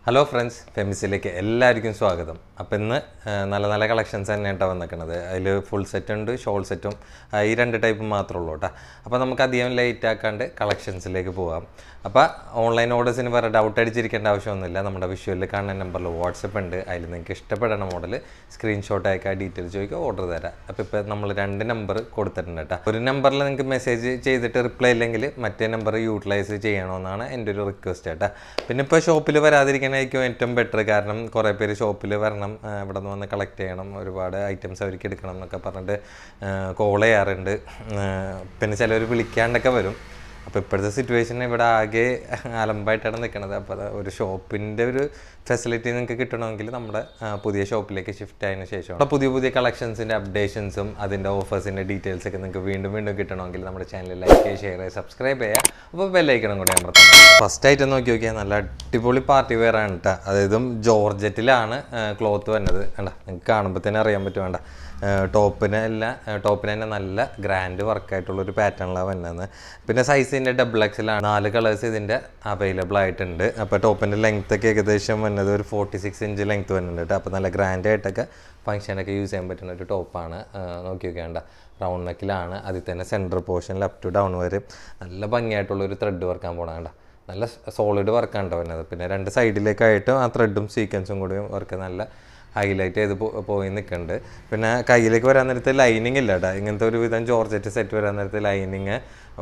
Hello friends ഫെമിസിലേക്ക് എല്ലാവർക്കും സ്വാഗതം അപ്പോൾ ഇന്ന് ആ, നല്ല നല്ല കളക്ഷൻസ് തന്നെയായിട്ടാണ് വന്നിരിക്കുന്നത് അതിൽ ഫുൾ സെറ്റ് ഉണ്ട് ഷോൾ സെറ്റും ആ, ഈ രണ്ട് ടൈപ്പ് മാത്രമേ ഉള്ളൂ കേട്ടോ അപ്പോൾ നമുക്ക് അധികം ലേറ്റ് ആക്കാണ്ട് കളക്ഷൻസിലേക്ക് പോകാം അപ്പോൾ ഓൺലൈൻ ഓർഡേഴ്സിന് വേറെ ഡൗട്ട് അടിച്ചിരിക്കേണ്ട ആവശ്യമൊന്നുമില്ല നമ്മുടെ വിഷ്വലിൽ കാണുന്ന നമ്പറിൽ വാട്സപ്പ് ഉണ്ട് അതിൽ നിങ്ങൾക്ക് ഇഷ്ടപ്പെടുന്ന മോഡൽ സ്ക്രീൻഷോട്ട് അയക്കുക ഡീറ്റെയിൽ ചോദിക്കുക ഓർഡർ തരാം അപ്പോൾ ഇപ്പോൾ നമ്മൾ രണ്ട് നമ്പർ കൊടുത്തിട്ടുണ്ട് കേട്ടോ ഒരു നമ്പറിൽ നിങ്ങൾക്ക് മെസ്സേജ് ചെയ്തിട്ട് റിപ്ലൈ ഇല്ലെങ്കിൽ മറ്റേ നമ്പർ യൂട്ടിലൈസ് ചെയ്യണമെന്നാണ് എൻ്റെ ഒരു റിക്വസ്റ്റ് കേട്ടോ പിന്നെ ഇപ്പോൾ ഷോപ്പിൽ വരാതിരിക്കണമായിരിക്കും ഏറ്റവും ബെറ്റർ കാരണം കുറേ പേര് ഷോപ്പിൽ വരണം ആ, ഇവിടെ നിന്ന് വന്ന് കളക്ട് ചെയ്യണം ഒരുപാട് ഐറ്റംസ് അവർക്ക് എടുക്കണം എന്നൊക്കെ പറഞ്ഞിട്ട് കോൾ ചെയ്യാറുണ്ട് ആ, പിന്നെ ചിലർ വിളിക്കാണ്ടൊക്കെ വരും അപ്പോൾ ഇപ്പോഴത്തെ സിറ്റുവേഷൻ ഇവിടെ ആകെ അലമ്പായിട്ടാണ് നിൽക്കുന്നത് അപ്പോൾ അത് ഒരു ഷോപ്പിൻ്റെ ഒരു ഫെസിലിറ്റി നിങ്ങൾക്ക് കിട്ടണമെങ്കിൽ നമ്മുടെ ആ, പുതിയ ഷോപ്പിലേക്ക് ഷിഫ്റ്റ് ആയതിനു ശേഷം അവിടെ പുതിയ പുതിയ കളക്ഷൻസിൻ്റെ അപ്ഡേഷൻസും അതിൻ്റെ ഓഫേഴ്സിൻ്റെ ഡീറ്റെയിൽസ് ഒക്കെ നിങ്ങൾക്ക് വീണ്ടും വീണ്ടും കിട്ടണമെങ്കിൽ നമ്മുടെ ചാനൽ ലൈക്ക് ചെയ്യുക ഷെയർ ചെയ്യുക സബ്സ്ക്രൈബ് ചെയ്യുക അപ്പോൾ ബെല്ലൈക്കണം കൂടെ അമർത്താം ഫസ്റ്റ് ആയിട്ട് നോക്കി നോക്കിയാൽ നല്ല അടിപൊളി പാർട്ടി വെയർ ആണ് കേട്ടോ അതായത് ജോർജറ്റിലാണ് ക്ലോത്ത് വരുന്നത് വേണ്ട നിങ്ങൾക്ക് കാണുമ്പോൾ തന്നെ അറിയാൻ പറ്റും വേണ്ട ടോപ്പിന് എല്ലാം ടോപ്പിന് തന്നെ നല്ല ഗ്രാൻഡ് വർക്കായിട്ടുള്ളൊരു പാറ്റേണിലാണ് വരുന്നത് പിന്നെ സൈസിൻ്റെ ഡബിൾ എക്സിലാണ് നാല് കളേഴ്സ് ഇതിൻ്റെ അവൈലബിൾ ആയിട്ടുണ്ട് അപ്പോൾ ടോപ്പിൻ്റെ ലെങ്ത് ഒക്കെ ഏകദേശം വരുന്നത് ഒരു ഫോർട്ടി സിക്സ് ഇഞ്ച് ലെങ്ത് വരുന്നുണ്ട് കേട്ടോ അപ്പോൾ നല്ല ഗ്രാൻഡ് ആയിട്ടൊക്കെ ഫംഗ്ഷനൊക്കെ യൂസ് ചെയ്യാൻ പറ്റുന്ന ഒരു ടോപ്പാണ് നോക്കി നോക്കേണ്ട റൗണ്ട് നെക്കിലാണ് അതിൽ തന്നെ centre portion left to down വരെ നല്ല ഭംഗിയായിട്ടുള്ള ഒരു ത്രെഡ് വർക്കാൻ പോകണം കേട്ടോ നല്ല സോളിഡ് വർക്കാണ് കേട്ടോ വരുന്നത് പിന്നെ രണ്ട് സൈഡിലേക്കായിട്ട് ആ ത്രെഡും സീക്വൻസും കൂടി വർക്ക് നല്ല ഹൈലൈറ്റ് ചെയ്ത് പോ- പോയി നിൽക്കുന്നുണ്ട് പിന്നെ കയ്യിലേക്ക് വരാൻ നേരത്ത് ലൈനിങ് ഇല്ല കേട്ടോ ഇങ്ങനത്തെ ഒരു വിധം ജോർജറ്റ് സെറ്റ് വരാൻ നേരത്ത് ലൈനിങ്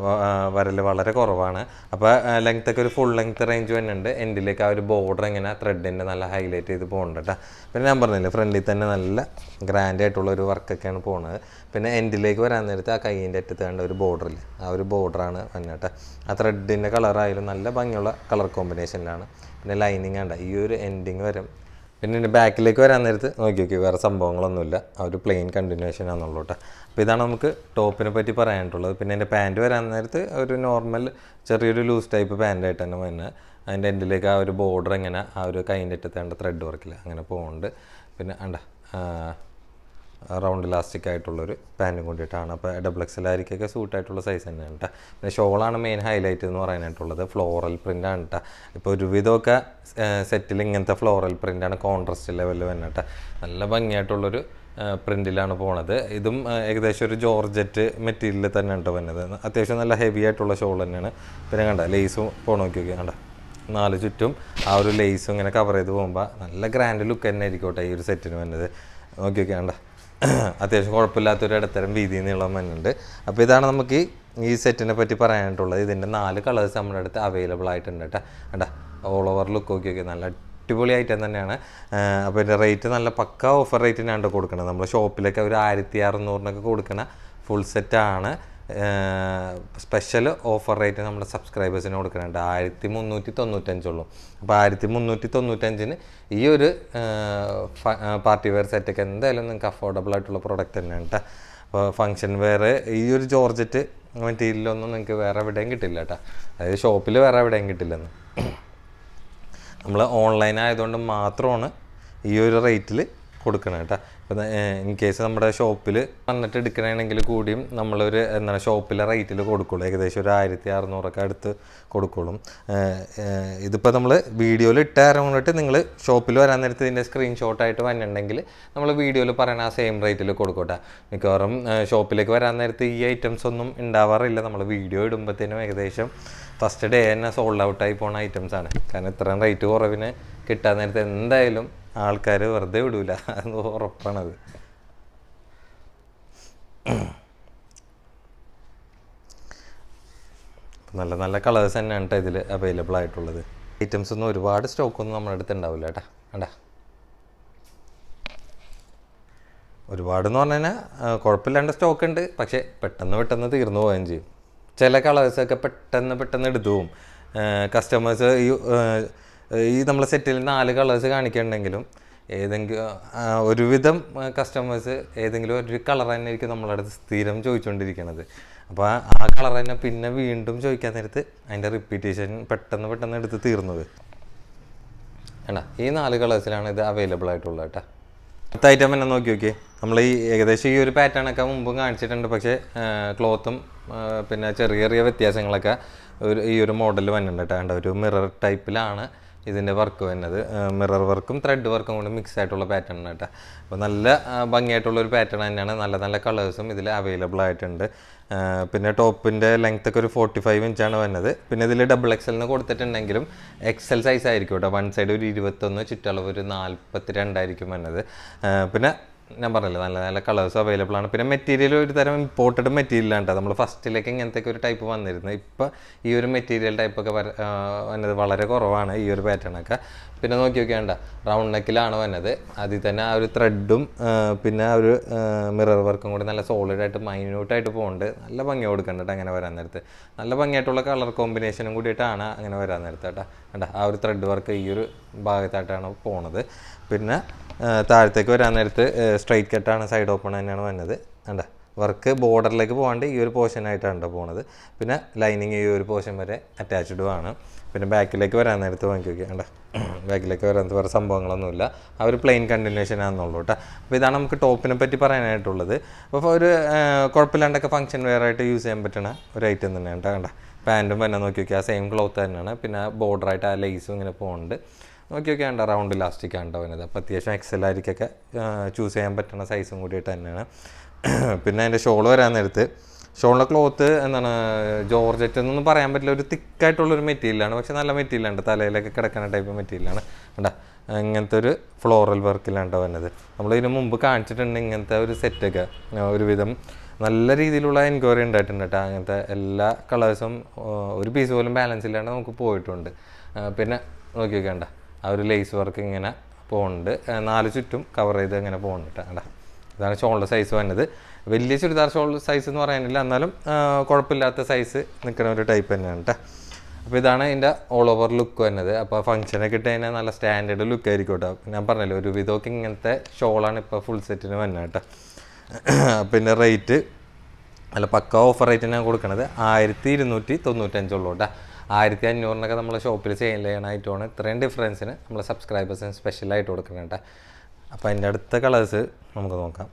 വരൽ വളരെ കുറവാണ് അപ്പോൾ ലെങ്ത് ഒക്കെ ഒരു ഫുൾ ലെങ്ത് റേഞ്ച് വരുന്നുണ്ട് എൻഡിലേക്ക് ആ ഒരു ബോർഡർ ഇങ്ങനെ ത്രെഡിൻ്റെ നല്ല ഹൈലൈറ്റ് ചെയ്ത് പോകുന്നുണ്ട് കേട്ടോ പിന്നെ ഞാൻ പറഞ്ഞില്ലേ ഫ്രണ്ടിൽ തന്നെ നല്ല ഗ്രാൻഡ് ആയിട്ടുള്ള ഒരു വർക്കൊക്കെയാണ് പോകുന്നത് പിന്നെ എൻഡിലേക്ക് വരാൻ നേരത്ത് ആ കൈയിൻ്റെ അറ്റത്ത് കണ്ട ഒരു ബോർഡറിൽ ആ ഒരു ബോർഡറാണ് വന്നിട്ട് ആ ത്രെഡിൻ്റെ കളറായാലും നല്ല ഭംഗിയുള്ള കളർ കോമ്പിനേഷനിലാണ് പിന്നെ ലൈനിങ് ഉണ്ട് ഈ ഒരു എൻഡിങ് വരും പിന്നെ ഇതിൻ്റെ ബാക്കിലേക്ക് വരാൻ നേരത്ത് നോക്കി നോക്കി വേറെ സംഭവങ്ങളൊന്നുമില്ല ആ ഒരു പ്ലെയിൻ കണ്ടിന്യൂഷൻ ആണെന്നുള്ളൂ കേട്ടോ അപ്പോൾ ഇതാണ് നമുക്ക് ടോപ്പിനെ പറ്റി പറയാനായിട്ടുള്ളത് പിന്നെ എൻ്റെ പാൻറ്റ് വരാൻ നേരത്ത് ഒരു നോർമൽ ചെറിയൊരു ലൂസ് ടൈപ്പ് പാൻറ്റായിട്ട് തന്നെ വരുന്നത് അതിൻ്റെ എൻഡിലേക്ക് ആ ഒരു ബോർഡർ ഇങ്ങനെ ആ ഒരു കൈൻ്റെ അറ്റത്തേണ്ട ത്രെഡ് വർക്കില്ല അങ്ങനെ പോകുന്നുണ്ട് പിന്നെ അണ്ട റൗണ്ട് ഇലാസ്റ്റിക് ആയിട്ടുള്ളൊരു പാൻറ്റും കൊണ്ടിട്ടാണ് അപ്പോൾ ഡബിൾ എക്സ് ആയിരിക്കൊക്കെ സൂട്ടായിട്ടുള്ള സൈസ് തന്നെയാണ് കേട്ടോ പിന്നെ ഷോളാണ് മെയിൻ ഹൈലൈറ്റ് എന്ന് പറയാനായിട്ടുള്ളത് ഫ്ലോറൽ പ്രിൻ്റ് ആണ് കേട്ടോ ഇപ്പോൾ ഒരുവിധമൊക്കെ സെറ്റിൽ ഇങ്ങനത്തെ ഫ്ലോറൽ പ്രിൻ്റാണ് കോൺട്രസ്റ്റ് ലെവലിൽ വരുന്നത് കേട്ടോ നല്ല ഭംഗിയായിട്ടുള്ളൊരു പ്രിൻറ്റിലാണ് പോണത് ഇതും ആ, ഏകദേശം ഒരു ജോർജറ്റ് മെറ്റീരിയൽ തന്നെ കേട്ടോ വരുന്നത് അത്യാവശ്യം നല്ല ഹെവി ആയിട്ടുള്ള ഷോൾ തന്നെയാണ് പിന്നെ കണ്ട ലേസും പോണ നോക്കി നോക്കി കണ്ട നാല് ചുറ്റും ആ ഒരു ലേസും ഇങ്ങനെ കവർ ചെയ്ത് പോകുമ്പോൾ നല്ല ഗ്രാൻഡ് ലുക്ക് തന്നെ ആയിരിക്കട്ടെ ഈ ഒരു സെറ്റിന് വരുന്നത് നോക്കി നോക്കി കണ്ട അത്യാവശ്യം കുഴപ്പമില്ലാത്തൊരു ഇടത്തരം വീതി നീളം വരുന്നുണ്ട് അപ്പോൾ ഇതാണ് നമുക്ക് ഈ- ഈ സെറ്റിനെ പറ്റി പറയാനായിട്ടുള്ളത് ഇതിൻ്റെ നാല് കളേഴ്സ് നമ്മുടെ അടുത്ത് അവൈലബിൾ ആയിട്ടുണ്ട് കേട്ടോ കേട്ടാ ഓൾ ഓവർ ലുക്ക് നോക്കി നോക്കി നല്ല അടിപൊളി ഐറ്റം തന്നെയാണ് അപ്പോൾ ഇതിൻ്റെ റേറ്റ് നല്ല പക്ക ഓഫർ റേറ്റിനാണ് കേട്ടോ കൊടുക്കുന്നത് നമ്മൾ ഷോപ്പിലൊക്കെ ഒരു ആയിരത്തി അറുന്നൂറിനൊക്കെ കൊടുക്കുന്ന ഫുൾ സെറ്റാണ് സ്പെഷ്യൽ ഓഫർ റേറ്റ് നമ്മുടെ സബ്സ്ക്രൈബേഴ്സിന് കൊടുക്കുന്നുണ്ട് ആയിരത്തി മുന്നൂറ്റി തൊണ്ണൂറ്റഞ്ചുള്ളൂ അപ്പോൾ ആയിരത്തി മുന്നൂറ്റി തൊണ്ണൂറ്റഞ്ചിന് ഈ ഒരു പാർട്ടി വെയർ സെറ്റൊക്കെ എന്തായാലും നിങ്ങൾക്ക് അഫോർഡബിൾ ആയിട്ടുള്ള പ്രോഡക്റ്റ് തന്നെയാണ് കേട്ടോ അപ്പോൾ ഫങ്ഷൻ വെയർ ഈ ഒരു ജോർജറ്റ് മെറ്റീരിയലൊന്നും നിങ്ങൾക്ക് വേറെ എവിടെയും കിട്ടില്ല കേട്ടോ അതായത് ഷോപ്പിൽ വേറെ എവിടെയും കിട്ടില്ലെന്ന് നമ്മൾ ഓൺലൈൻ ആയതുകൊണ്ട് മാത്രമാണ് ഈ ഒരു റേറ്റിൽ കൊടുക്കണം കേട്ടോ ഇപ്പം ഇൻ കേസ് നമ്മുടെ ഷോപ്പിൽ വന്നിട്ട് എടുക്കണമെങ്കിൽ കൂടിയും നമ്മളൊരു എന്താണ് ഷോപ്പിലെ റേറ്റിൽ കൊടുക്കുള്ളൂ ഏകദേശം ഒരു ആയിരത്തി അറുന്നൂറൊക്കെ അടുത്ത് കൊടുക്കുള്ളൂ ഇതിപ്പോൾ നമ്മൾ വീഡിയോയിൽ ഇട്ട് തരാൻ കൊണ്ടിട്ട് നിങ്ങൾ ഷോപ്പിൽ വരാൻ നേരത്ത് ഇതിൻ്റെ സ്ക്രീൻഷോട്ടായിട്ട് വന്നിട്ടുണ്ടെങ്കിൽ നമ്മൾ വീഡിയോയിൽ പറയുന്ന ആ സെയിം റേറ്റിൽ കൊടുക്കട്ടെ മിക്കവാറും ഷോപ്പിലേക്ക് വരാൻ നേരത്ത് ഈ ഐറ്റംസ് ഒന്നും ഉണ്ടാവാറില്ല നമ്മൾ വീഡിയോ ഇടുമ്പോഴത്തേനും ഏകദേശം ഫസ്റ്റ് ഡേ തന്നെ സോൾഡ് ഔട്ടായി പോണ ഐറ്റംസ് ആണ് കാരണം ഇത്രയും റേറ്റ് കുറവിന് കിട്ടാൻ നേരത്തെ എന്തായാലും ആൾക്കാർ വെറുതെ വിടൂല അത് ഉറപ്പാണത് നല്ല നല്ല കളേഴ്സ് തന്നെയാണ് കേട്ടോ ഇതിൽ അവൈലബിൾ ആയിട്ടുള്ളത് ഐറ്റംസ് ഒന്നും ഒരുപാട് സ്റ്റോക്കൊന്നും നമ്മുടെ അടുത്ത് ഉണ്ടാവില്ല കേട്ടാ കണ്ടാ ഒരുപാട് എന്ന് പറഞ്ഞു കഴിഞ്ഞാൽ കുഴപ്പമില്ലാണ്ട് സ്റ്റോക്ക് ഉണ്ട് പക്ഷേ പെട്ടെന്ന് പെട്ടെന്ന് തീർന്നു പോവുകയും ചെയ്യും ചില കളേഴ്സൊക്കെ പെട്ടെന്ന് പെട്ടെന്ന് എടുത്തു പോവും കസ്റ്റമേഴ്സ് ഈ ആ, ഈ നമ്മളെ സെറ്റിൽ നാല് കളേഴ്സ് കാണിക്കുന്നുണ്ടെങ്കിലും ഏതെങ്കിലും ആ, ഒരുവിധം കസ്റ്റമേഴ്സ് ഏതെങ്കിലും ഒരു കളർ തന്നെ ആയിരിക്കും നമ്മളെ അടുത്ത് സ്ഥിരം ചോദിച്ചുകൊണ്ടിരിക്കുന്നത് അപ്പോൾ ആ കളർ തന്നെ പിന്നെ വീണ്ടും ചോദിക്കാൻ നേരത്ത് അതിൻ്റെ റിപ്പീറ്റേഷൻ പെട്ടെന്ന് പെട്ടെന്ന് എടുത്ത് തീർന്നത് വേണ്ട ഈ നാല് കളേഴ്സിലാണ് ഇത് അവൈലബിൾ ആയിട്ടുള്ളത് കേട്ടോ അടുത്ത ഐറ്റം തന്നെ നോക്കി നോക്കിയേ നമ്മൾ ഈ ഏകദേശം ഈ ഒരു പാറ്റേൺ ഒക്കെ മുമ്പും കാണിച്ചിട്ടുണ്ട് പക്ഷേ ക്ലോത്തും പിന്നെ ചെറിയ ചെറിയ വ്യത്യാസങ്ങളൊക്കെ ഒരു ഈ ഒരു മോഡൽ വന്നിട്ടുണ്ട് കേട്ടോ കണ്ടോ ഒരു മിറർ ടൈപ്പിലാണ് ഇതിൻ്റെ വർക്ക് വരുന്നത് മിറർ വർക്കും ത്രെഡ് വർക്കും കൂടി മിക്സ് ആയിട്ടുള്ള പാറ്റേൺ ആണ് കേട്ടോ അപ്പോൾ നല്ല ആ, ഭംഗിയായിട്ടുള്ള ഒരു പാറ്റേൺ തന്നെയാണ് നല്ല നല്ല കളേഴ്സും ഇതിൽ അവൈലബിൾ ആയിട്ടുണ്ട് ആ, പിന്നെ ടോപ്പിൻ്റെ ലെങ്ത് ഒക്കെ ഒരു ഫോർട്ടി ഫൈവ് ഇഞ്ചാണ് വരുന്നത് പിന്നെ ഇതിൽ ഡബിൾ എക്സലിന് കൊടുത്തിട്ടുണ്ടെങ്കിലും എക്സൽ സൈസ് ആയിരിക്കും കേട്ടോ വൺ സൈഡ് ഒരു ഇരുപത്തൊന്ന് ചുറ്റളവ് ഒരു നാൽപ്പത്തി രണ്ടായിരിക്കും വരുന്നത് ആ, പിന്നെ ഞാൻ പറഞ്ഞില്ല നല്ല നല്ല കളേഴ്സ് അവൈലബിൾ ആണ് പിന്നെ മെറ്റീരിയൽ ഒരു തരം ഇമ്പോർട്ടഡ് മെറ്റീരിയൽ ആണ് നമ്മൾ ഫസ്റ്റിലേക്ക് ഇങ്ങനത്തെ ഒരു ടൈപ്പ് വന്നിരുന്നത് ഇപ്പോൾ ഈ ഒരു മെറ്റീരിയൽ ടൈപ്പൊക്കെ വന്നത് വളരെ കുറവാണ് ഈ ഒരു പാറ്റേൺ ഒക്കെ പിന്നെ നോക്കി നോക്കിയാണ്ട റൗണ്ട് നെക്കിലാണ് വന്നത് അതിൽ തന്നെ ആ ഒരു ത്രെഡും പിന്നെ ആ ഒരു മിറർ വർക്കും കൂടി നല്ല സോളിഡായിട്ട് മൈന്യൂട്ടായിട്ട് പോകുന്നുണ്ട് നല്ല ഭംഗി കൊടുക്കുന്നുണ്ട് അങ്ങനെ വരാൻ നേരത്ത് നല്ല ഭംഗിയായിട്ടുള്ള കളർ കോമ്പിനേഷനും കൂടിയിട്ടാണ് അങ്ങനെ വരാൻ നേരത്ത് കേട്ടോ കണ്ട ആ ഒരു ത്രെഡ് വർക്ക് ഈ ഒരു ഭാഗത്തായിട്ടാണ് പോണത് പിന്നെ ആ, താഴത്തേക്ക് വരാൻ നേരത്ത് സ്ട്രൈറ്റ് കട്ടാണ് സൈഡ് ഓപ്പൺ തന്നെയാണ് വന്നത് കണ്ട വർക്ക് ബോർഡറിലേക്ക് പോകാണ്ട് ഈ ഒരു പോർഷൻ ആയിട്ടാണ് ട്ടോ പോണത് പിന്നെ ലൈനിങ് ഈ ഒരു പോർഷൻ വരെ അറ്റാച്ച്ഡും ആണ് പിന്നെ ബാക്കിലേക്ക് വരാൻ നേരത്ത് വാങ്ങി നോക്കി കണ്ട ബാക്കിലേക്ക് വരാൻ വേറെ സംഭവങ്ങളൊന്നുമില്ല ആ ഒരു പ്ലെയിൻ കണ്ടിന്യൂഷൻ ആണെന്നുള്ളൂ കേട്ടോ അപ്പോൾ ഇതാണ് നമുക്ക് ടോപ്പിനെ പറ്റി പറയാനായിട്ടുള്ളത് അപ്പോൾ ഒരു ആ, കുഴപ്പമില്ലാണ്ടൊക്കെ ഫംഗ്ഷൻ വെയർ ആയിട്ട് യൂസ് ചെയ്യാൻ പറ്റണ ഒരു ഐറ്റം തന്നെയാണ് കേട്ടോ കണ്ട പാൻറ്റും പിന്നെ നോക്കി നോക്കി ആ സെയിം ക്ലോത്ത് തന്നെയാണ് പിന്നെ ബോർഡറായിട്ട് ആ ലേസും ഇങ്ങനെ പോകുന്നുണ്ട് നോക്കി നോക്കി വേണ്ട റൗണ്ട് ഇലാസ്റ്റിക് ആണ് വരുന്നത് അപ്പോൾ അത്യാവശ്യം എക്സൽ ആയിരിക്കൊക്കെ ചൂസ് ചെയ്യാൻ പറ്റുന്ന സൈസും കൂടിയിട്ട് തന്നെയാണ് പിന്നെ അതിൻ്റെ ഷോൾ വരാൻ നേരത്ത് ഷോളിൻ്റെ ക്ലോത്ത് എന്താണ് ജോർജറ്റ് എന്നൊന്നും പറയാൻ പറ്റില്ല ഒരു തിക്കായിട്ടുള്ളൊരു മെറ്റീരിയലാണ് പക്ഷെ നല്ല മെറ്റീരിയലാണ് തലയിലൊക്കെ കിടക്കുന്ന ടൈപ്പ് മെറ്റീരിയലാണ് കണ്ടാ ഇങ്ങനത്തെ ഒരു ഫ്ലോറൽ വർക്കിലാണ് വരുന്നത് നമ്മൾ ഇതിന് മുമ്പ് കാണിച്ചിട്ടുണ്ട് ഇങ്ങനത്തെ ഒരു സെറ്റൊക്കെ ഒരുവിധം നല്ല രീതിയിലുള്ള എൻക്വയറി ഉണ്ടായിട്ടുണ്ട് കേട്ടോ അങ്ങനത്തെ എല്ലാ കളേഴ്സും ഒരു പീസ് പോലും ബാലൻസ് ഇല്ലാണ്ട് നമുക്ക് പോയിട്ടുണ്ട് ആ, പിന്നെ നോക്കി നോക്കേണ്ട ആ ഒരു ലേസ് വർക്ക് ഇങ്ങനെ പോകുന്നുണ്ട് ആ, നാല് ചുറ്റും കവർ ചെയ്ത് ഇങ്ങനെ പോകുന്നുണ്ട് കേട്ടോ ഇതാണ് ഷോൾഡർ സൈസ് വന്നത് വലിയ ചുരിദാർ ഷോൾഡർ സൈസ് എന്ന് പറയാനില്ല എന്നാലും ആ, കുഴപ്പമില്ലാത്ത സൈസ് നിൽക്കുന്ന ഒരു ടൈപ്പ് തന്നെയാണ് കേട്ടോ അപ്പോൾ ഇതാണ് ഇതിൻ്റെ ഓൾ ഓവർ ലുക്ക് വരുന്നത് അപ്പോൾ ഫംഗ്ഷനൊക്കെ ഇട്ട് കഴിഞ്ഞാൽ നല്ല സ്റ്റാൻഡേർഡ് ലുക്ക് ആയിരിക്കും കേട്ടോ ഞാൻ പറഞ്ഞല്ലോ ഒരു വിധമൊക്കെ ഇങ്ങനത്തെ ഷോളാണ് ഇപ്പോൾ ഫുൾ സെറ്റിന് വരുന്നത് കേട്ടോ പിന്നെ റേറ്റ് അല്ല പക്ക ഓഫർ റേറ്റ് ഞാൻ കൊടുക്കണത് ആയിരത്തി ഇരുന്നൂറ്റി തൊണ്ണൂറ്റഞ്ചുള്ളൂ കേട്ടോ ആയിരത്തി അഞ്ഞൂറിനൊക്കെ നമ്മൾ ഷോപ്പിൽ സെയിൽ ചെയ്യാനായിട്ടാണ് ഇത്രയും ഡിഫറൻസിന് നമ്മൾ സബ്സ്ക്രൈബേഴ്സിന് സ്പെഷ്യലായിട്ട് കൊടുക്കണം കേട്ടോ അപ്പോൾ അതിൻ്റെ അടുത്ത കളേഴ്സ് നമുക്ക് നോക്കാം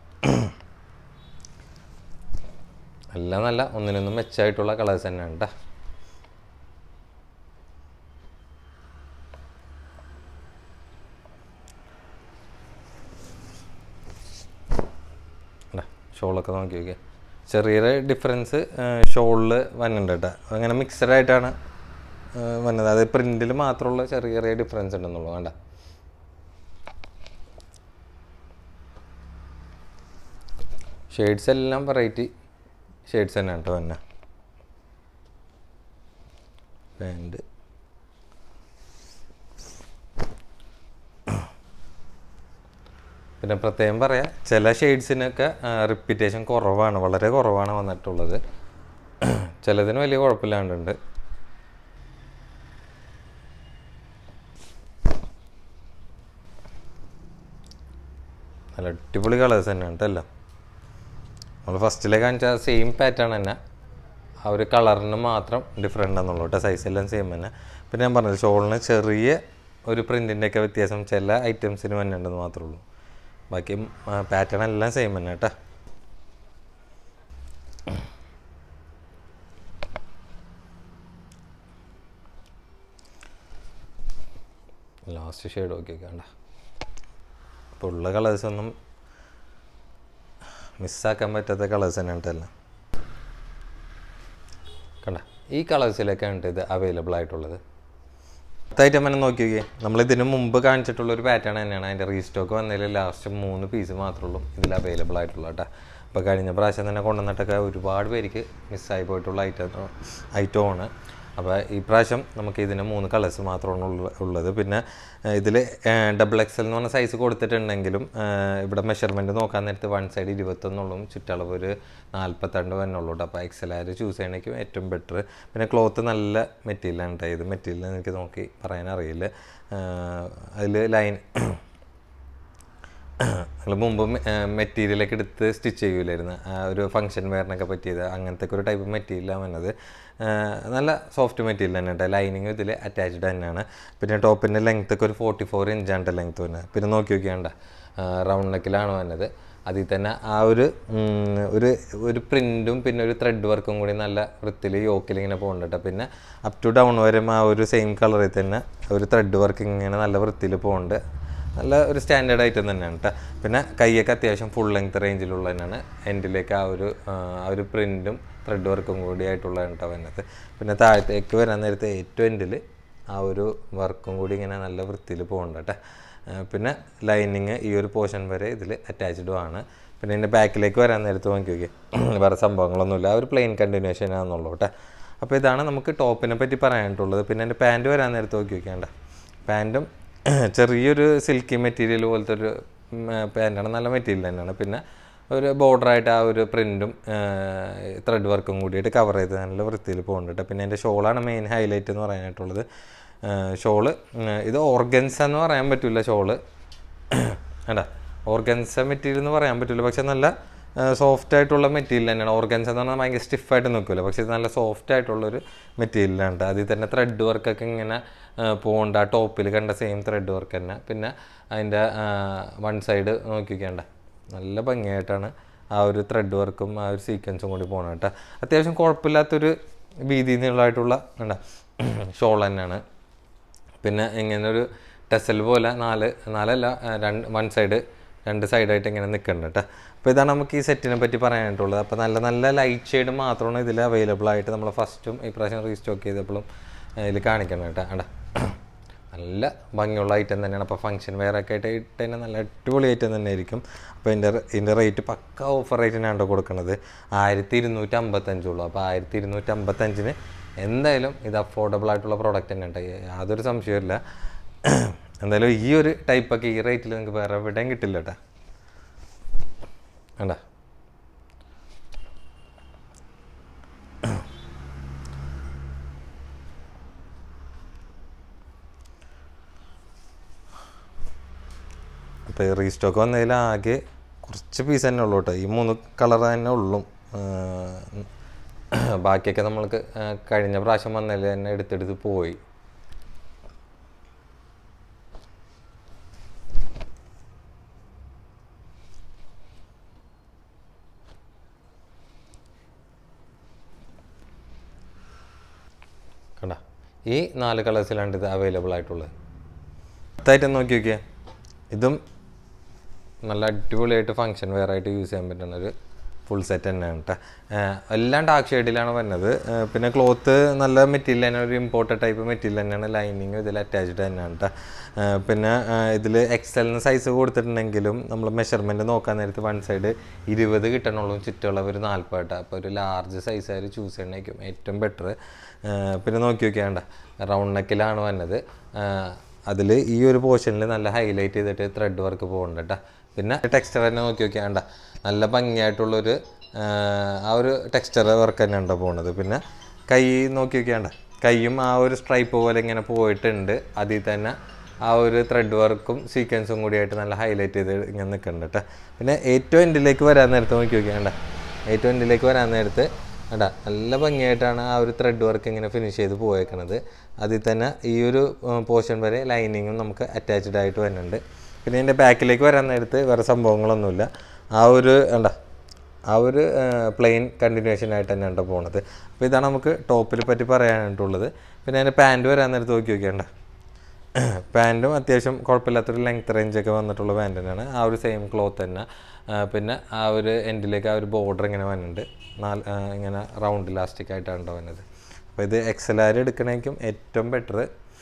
എല്ലാം നല്ല ഒന്നിനൊന്നും മെച്ചമായിട്ടുള്ള കളേഴ്സ് തന്നെയാണ് കേട്ടോ ഷോളൊക്കെ നോക്കി നോക്കിയാൽ ചെറിയൊരു ഡിഫറൻസ് ഷോളിൽ വന്നിട്ടുണ്ട് കേട്ടോ അങ്ങനെ മിക്സഡ് ആയിട്ടാണ് ആ, വന്നത് അത് പ്രിൻറ്റിൽ മാത്രമുള്ള ചെറിയ ചെറിയ ഡിഫറൻസ് ഉണ്ടെന്നുള്ളൂ വേണ്ട ഷെയ്ഡ്സ് എല്ലാം വെറൈറ്റി ഷെയ്ഡ്സ് തന്നെയാണ് കേട്ടോ തന്നെ പാൻറ്റ് പിന്നെ പ്രത്യേകം പറയാം ചില ഷെയ്ഡ്സിനൊക്കെ റിപ്പീറ്റേഷൻ കുറവാണ് വളരെ കുറവാണ് വന്നിട്ടുള്ളത് ചിലതിന് വലിയ കുഴപ്പമില്ലാണ്ടുണ്ട് നല്ല അടിപൊളി കളേഴ്സ് തന്നെയാണ് കേട്ടോ എല്ലാം നമ്മൾ ഫസ്റ്റിലെ കാണിച്ച സെയിം പാറ്റേൺ തന്നെ ആ ഒരു കളറിന് മാത്രം ഡിഫറെൻ്റ് ആണെന്നുള്ളൂ കേട്ടോ സൈസ് എല്ലാം സെയിം തന്നെ പിന്നെ ഞാൻ പറഞ്ഞത് ഷോളിന് ചെറിയ ഒരു പ്രിൻറ്റിൻ്റെ ഒക്കെ വ്യത്യാസം ചില ഐറ്റംസിന് വന്നിട്ടുണ്ടെന്ന് മാത്രമേ ഉള്ളൂ ബാക്കി പാറ്റേൺ എല്ലാം സെയിം തന്നെ കേട്ടോ ലാസ്റ്റ് ഷെയ്ഡ് നോക്കി വേണ്ട ഇപ്പോൾ ഉള്ള കളേഴ്സ് ഒന്നും മിസ്സാക്കാൻ പറ്റാത്ത കളേഴ്സ് തന്നെയാണ് കേട്ടോ എല്ലാം കണ്ട ഈ കളേഴ്സിലൊക്കെയാണ് ഇത് അവൈലബിൾ ആയിട്ടുള്ളത് ഐറ്റം തന്നെ നോക്കി നോക്കിയേ നമ്മൾ ഇതിന് മുമ്പ് കാണിച്ചിട്ടുള്ള ഒരു പാറ്റേൺ തന്നെയാണ് അതിൻ്റെ റീസ്റ്റോക്ക് വന്നതിൽ ലാസ്റ്റ് മൂന്ന് പീസ് മാത്രമേ ഉള്ളൂ ഇതിൽ അവൈലബിൾ ആയിട്ടുള്ള കേട്ടോ അപ്പോൾ കഴിഞ്ഞ പ്രാവശ്യം തന്നെ കൊണ്ടുവന്നിട്ടൊക്കെ ഒരുപാട് പേർക്ക് മിസ്സായി പോയിട്ടുള്ള ഐറ്റം ഐറ്റമാണ് അപ്പോൾ ഈ പ്രാവശ്യം നമുക്ക് ഇതിന് മൂന്ന് കളേഴ്സ് മാത്രമാണ് ഉള്ള- ഉള്ളത് പിന്നെ ഇതിൽ ഡബിൾ എക്സൽ എന്ന് പറഞ്ഞ സൈസ് കൊടുത്തിട്ടുണ്ടെങ്കിലും ആ, ഇവിടെ മെഷർമെൻറ്റ് നോക്കാൻ നേരത്ത് വൺ സൈഡ് ഇരുപത്തൊന്നുള്ളൂ ചുറ്റളവ് ഒരു നാൽപ്പത്തിരണ്ട് വന്നുള്ളൂ കേട്ടോ അപ്പോൾ എക്സൽ ആര് ചൂസ് ചെയ്യണമെങ്കിൽ ഏറ്റവും ബെറ്റർ പിന്നെ ക്ലോത്ത് നല്ല മെറ്റീരിയലാണ് കേട്ടോ ഇത് മെറ്റീരിയൽ എനിക്ക് നോക്കി പറയാൻ അറിയില്ല അതിൽ ലൈൻ നിങ്ങൾ മുമ്പ് മെറ്റീരിയലൊക്കെ എടുത്ത് സ്റ്റിച്ച് ചെയ്യൂലായിരുന്നു ആ ഒരു ഫംഗ്ഷൻ വെയറിനൊക്കെ പറ്റിയത് അങ്ങനത്തെ ഒക്കെ ഒരു ടൈപ്പ് മെറ്റീരിയലാണ് വന്നത് ആ, നല്ല സോഫ്റ്റ് മെറ്റീരിയൽ തന്നെ കേട്ടോ ലൈനിങ് ഇതിൽ അറ്റാച്ച്ഡ് തന്നെയാണ് പിന്നെ ടോപ്പിൻ്റെ ലെങ്ത് ഒക്കെ ഒരു ഫോർട്ടി ഫോർ ഇഞ്ചാണ് ലെങ്ത് വരുന്നത് പിന്നെ നോക്കി നോക്കിയാണ്ട റൗണ്ട് നെക്കിലാണ് വന്നത് അതിൽ തന്നെ ആ ഒരു ഉം, ഒരു ഒരു പ്രിൻറ്റും പിന്നെ ഒരു ത്രെഡ് വർക്കും കൂടി നല്ല വൃത്തിയിൽ യോക്കിൽ ഇങ്ങനെ പോകുന്നുണ്ട് ട്ടോ. പിന്നെ അപ് ടു ഡൗൺ വരെ ആ ഒരു സെയിം കളറിൽ തന്നെ ഒരു ത്രെഡ് വർക്ക് ഇങ്ങനെ നല്ല വൃത്തിയിൽ പോകുന്നുണ്ട് നല്ല ഒരു സ്റ്റാൻഡേർഡ് ഐറ്റം തന്നെയാണ് കേട്ടോ പിന്നെ കൈയൊക്കെ അത്യാവശ്യം ഫുൾ ലെങ്ത് റേഞ്ചിലുള്ള തന്നെയാണ് എൻഡിലേക്ക് ആ ഒരു ആ, ആ ഒരു പ്രിൻറ്റും ത്രെഡ് വർക്കും കൂടി ആയിട്ടുള്ളതാണ് കേട്ടോ വരുന്നത് പിന്നെ താഴത്തേക്ക് വരാൻ നേരത്തെ ഏറ്റവും എൻഡിൽ ആ ഒരു വർക്കും കൂടി ഇങ്ങനെ നല്ല വൃത്തിയിൽ പോകുന്നുണ്ട് കേട്ടോ ആ, പിന്നെ ലൈനിങ് ഈ ഒരു പോർഷൻ വരെ ഇതിൽ അറ്റാച്ച്ഡും ആണ് പിന്നെ ഇതിൻ്റെ ബാക്കിലേക്ക് വരാൻ നേരത്ത് നോക്കി നോക്കി വേറെ സംഭവങ്ങളൊന്നുമില്ല ആ ഒരു പ്ലെയിൻ കണ്ടിന്യൂഷൻ ആണെന്നുള്ളൂ കേട്ടോ അപ്പോൾ ഇതാണ് നമുക്ക് ടോപ്പിനെ പറ്റി പറയാനായിട്ടുള്ളത് പിന്നെ എൻ്റെ പാൻറ്റ് വരാൻ നേരത്ത് നോക്കി നോക്കിയാണ്ട പാൻറ്റും ചെറിയൊരു സിൽക്കി മെറ്റീരിയൽ പോലത്തെ ഒരു പാൻറ്റാണ് നല്ല മെറ്റീരിയൽ തന്നെയാണ് പിന്നെ ഒരു ബോർഡറായിട്ട് ആ ഒരു പ്രിൻറ്റും ത്രെഡ് വർക്കും കൂടിയിട്ട് കവർ ചെയ്ത് നല്ല വൃത്തിയിൽ പോകുന്നുണ്ട് പിന്നെ എൻ്റെ ഷോളാണ് മെയിൻ ഹൈലൈറ്റ് എന്ന് പറയാനായിട്ടുള്ളത് ഷോള് ഇത് ഓർഗൻസ എന്ന് പറയാൻ പറ്റില്ല ഷോള് വേണ്ട ഓർഗൻസ മെറ്റീരിയൽ എന്ന് പറയാൻ പറ്റില്ല പക്ഷെ നല്ല സോഫ്റ്റ് ആയിട്ടുള്ള മെറ്റീരിയൽ തന്നെയാണ് ഓർഗൻസ എന്ന് പറഞ്ഞാൽ ഭയങ്കര സ്റ്റിഫായിട്ട് നിൽക്കില്ല പക്ഷേ ഇത് നല്ല സോഫ്റ്റ് ആയിട്ടുള്ളൊരു മെറ്റീരിയലാണ് അതിൽ തന്നെ ത്രെഡ് വർക്കൊക്കെ ഇങ്ങനെ പോകണ്ട ആ ടോപ്പിൽ കണ്ട സെയിം ത്രെഡ് വർക്ക് തന്നെ പിന്നെ അതിൻ്റെ വൺ സൈഡ് നോക്കി നോക്കിയാണ്ട നല്ല ഭംഗിയായിട്ടാണ് ആ ഒരു ത്രെഡ് വർക്കും ആ ഒരു സീക്വൻസും കൂടി പോകണം കേട്ടോ അത്യാവശ്യം കുഴപ്പമില്ലാത്തൊരു വീതി നീളമായിട്ടുള്ള എന്താ ഷോൾ തന്നെയാണ് പിന്നെ ഇങ്ങനെ ഒരു ടെസൽ പോലെ നാല് നാലല്ല ആ, രണ്ട് വൺ സൈഡ് രണ്ട് സൈഡായിട്ട് ഇങ്ങനെ നിൽക്കുന്നുണ്ട് കേട്ടോ അപ്പോൾ ഇതാണ് നമുക്ക് ഈ സെറ്റിനെ പറ്റി പറയാനായിട്ടുള്ളത് അപ്പോൾ നല്ല നല്ല ലൈറ്റ് ഷെയ്ഡ് മാത്രമാണ് ഇതിൽ അവൈലബിൾ ആയിട്ട് നമ്മൾ ഫസ്റ്റും ഈ പ്രാവശ്യം റീസ്റ്റോക്ക് ചെയ്തപ്പോഴും ഇതിൽ കാണിക്കണം കേട്ടോ അടാ നല്ല ഭംഗിയുള്ള ഐറ്റം തന്നെയാണ് അപ്പോൾ ഫംഗ്ഷൻ വെയർ ഒക്കെ ആയിട്ട് ഇട്ട് തന്നെ നല്ല അടിപൊളി ഐറ്റം തന്നെ ആയിരിക്കും അപ്പോൾ ഇതിൻ്റെ ഇതിൻ്റെ റേറ്റ് പക്ക ഓഫർ റേറ്റിനാണ് കേട്ടോ കൊടുക്കുന്നത് ആയിരത്തി ഇരുന്നൂറ്റി അമ്പത്തഞ്ചുള്ളൂ അപ്പോൾ ആയിരത്തി ഇരുന്നൂറ്റി അമ്പത്തഞ്ചിന് എന്തായാലും ഇത് അഫോർഡബിൾ ആയിട്ടുള്ള പ്രോഡക്റ്റ് തന്നെ കേട്ടോ യാതൊരു സംശയമില്ല എന്തായാലും ഈ ഒരു ടൈപ്പൊക്കെ ഈ റേറ്റിൽ നിങ്ങൾക്ക് വേറെ എവിടെയും കിട്ടില്ല കേട്ടോ വേണ്ട അപ്പോൾ ഈ റീസ്റ്റോക്ക് വന്നതിൽ ആകെ കുറച്ച് പീസ് തന്നെ ഉള്ളൂ കേട്ടോ ഈ മൂന്ന് കളർ തന്നെ ഉള്ളൂ ആ, ബാക്കിയൊക്കെ നമ്മൾക്ക് ആ, കഴിഞ്ഞ പ്രാവശ്യം വന്നതിൽ തന്നെ എടുത്തെടുത്ത് പോയി കണ്ട ഈ നാല് കളേഴ്സിലാണ് ഇത് അവൈലബിൾ ആയിട്ടുള്ളത് അടുത്തായിട്ട് നോക്കി നോക്കിയേ ഇതും നല്ല അടിപൊളിയായിട്ട് ഫങ്ഷൻ വെയർ ആയിട്ട് യൂസ് ചെയ്യാൻ പറ്റുന്ന ഒരു ഫുൾ സെറ്റ് തന്നെയാണ് കേട്ടോ എല്ലാം ഡാർക്ക് ഷെയ്ഡിലാണ് വരുന്നത് ഏഹ് പിന്നെ ക്ലോത്ത് നല്ല മെറ്റീരിയൽ തന്നെ ഒരു ഇമ്പോർട്ടഡ് ടൈപ്പ് മെറ്റീരിയൽ തന്നെയാണ് ലൈനിങ് ഇതിൽ അറ്റാച്ച്ഡ് തന്നെയാണ് കേട്ടോ ഏഹ് പിന്നെ ഇതിൽ എക്സലിന് സൈസ് കൊടുത്തിട്ടുണ്ടെങ്കിലും നമ്മൾ മെഷർമെൻറ്റ് നോക്കാൻ നേരത്ത് വൺ സൈഡ് ഇരുപത് കിട്ടണുള്ളൂ ചുറ്റുള്ളവർ ഒരു നാൽപ്പത് അപ്പോൾ ഒരു ലാർജ് സൈസ് ആയിട്ട് ചൂസ് ചെയ്യണമായിരിക്കും ഏറ്റവും ബെറ്റർ പിന്നെ നോക്കി നോക്കിയാണ്ട റൗണ്ട് നെക്കിലാണ് വന്നത് അതിൽ ഈ ഒരു പോർഷനിൽ നല്ല ഹൈലൈറ്റ് ചെയ്തിട്ട് ത്രെഡ് വർക്ക് പോകുന്നുണ്ട് കേട്ടോ പിന്നെ ടെക്സ്ചർ തന്നെ നോക്കി നോക്കിയാണ്ട നല്ല ഭംഗിയായിട്ടുള്ളൊരു ആ, ആ ഒരു ടെക്സ്ചർ വർക്ക് തന്നെ ഉണ്ടോ പോകുന്നത് പിന്നെ കൈ നോക്കി നോക്കിയാണ്ട കൈയും ആ ഒരു സ്ട്രൈപ്പ് പോലെ ഇങ്ങനെ പോയിട്ടുണ്ട് അതിൽ തന്നെ ആ ഒരു ത്രെഡ് വർക്കും സീക്വൻസും കൂടിയായിട്ട് നല്ല ഹൈലൈറ്റ് ചെയ്ത് ഇങ്ങനെ നിൽക്കുന്നുണ്ട് കേട്ടോ പിന്നെ ഏറ്റവും എൻഡിലേക്ക് വരാൻ നേരത്ത് നോക്കി നോക്കിയാണ്ട ഏറ്റവും എൻഡിലേക്ക് വരാൻ നേരത്ത് എടാ നല്ല ഭംഗിയായിട്ടാണ് ആ ഒരു ത്രെഡ് വർക്ക് ഇങ്ങനെ ഫിനിഷ് ചെയ്ത് പോയേക്കണത് അതിൽ തന്നെ ഈ ഒരു പോർഷൻ വരെ ലൈനിങ്ങും നമുക്ക് അറ്റാച്ച്ഡ് ആയിട്ട് വരുന്നുണ്ട് പിന്നെ ഇതിൻ്റെ ബാക്കിലേക്ക് വരാൻ നേരത്ത് വേറെ സംഭവങ്ങളൊന്നുമില്ല ആ ഒരു എന്താ ആ ഒരു പ്ലെയിൻ കണ്ടിന്യൂഷൻ ആയിട്ട് തന്നെയാണ് ട്ടോ പോണത് അപ്പോൾ ഇതാണ് നമുക്ക് ടോപ്പിൽ പറ്റി പറയാനായിട്ടുള്ളത് പിന്നെ അതിൻ്റെ പാൻറ്റ് വരാൻ നേരത്ത് നോക്കി നോക്കിയാണ്ട പാൻറ്റും അത്യാവശ്യം കുഴപ്പമില്ലാത്തൊരു ലെങ്ത് റേഞ്ചൊക്കെ വന്നിട്ടുള്ള പാൻറ് തന്നെയാണ് ആ ഒരു സെയിം ക്ലോത്ത് തന്നെ ആ, പിന്നെ ആ ഒരു എൻഡിലേക്ക് ആ ഒരു ബോർഡർ ഇങ്ങനെ വന്നിട്ടുണ്ട് നാല് ആ, ഇങ്ങനെ റൗണ്ട് ഇലാസ്റ്റിക് ആയിട്ടാണ് ട്ടോ വന്നത് അപ്പോൾ ഇത് എക്സൽ ആർ എടുക്കണേക്കും ഏറ്റവും ബെറ്റർ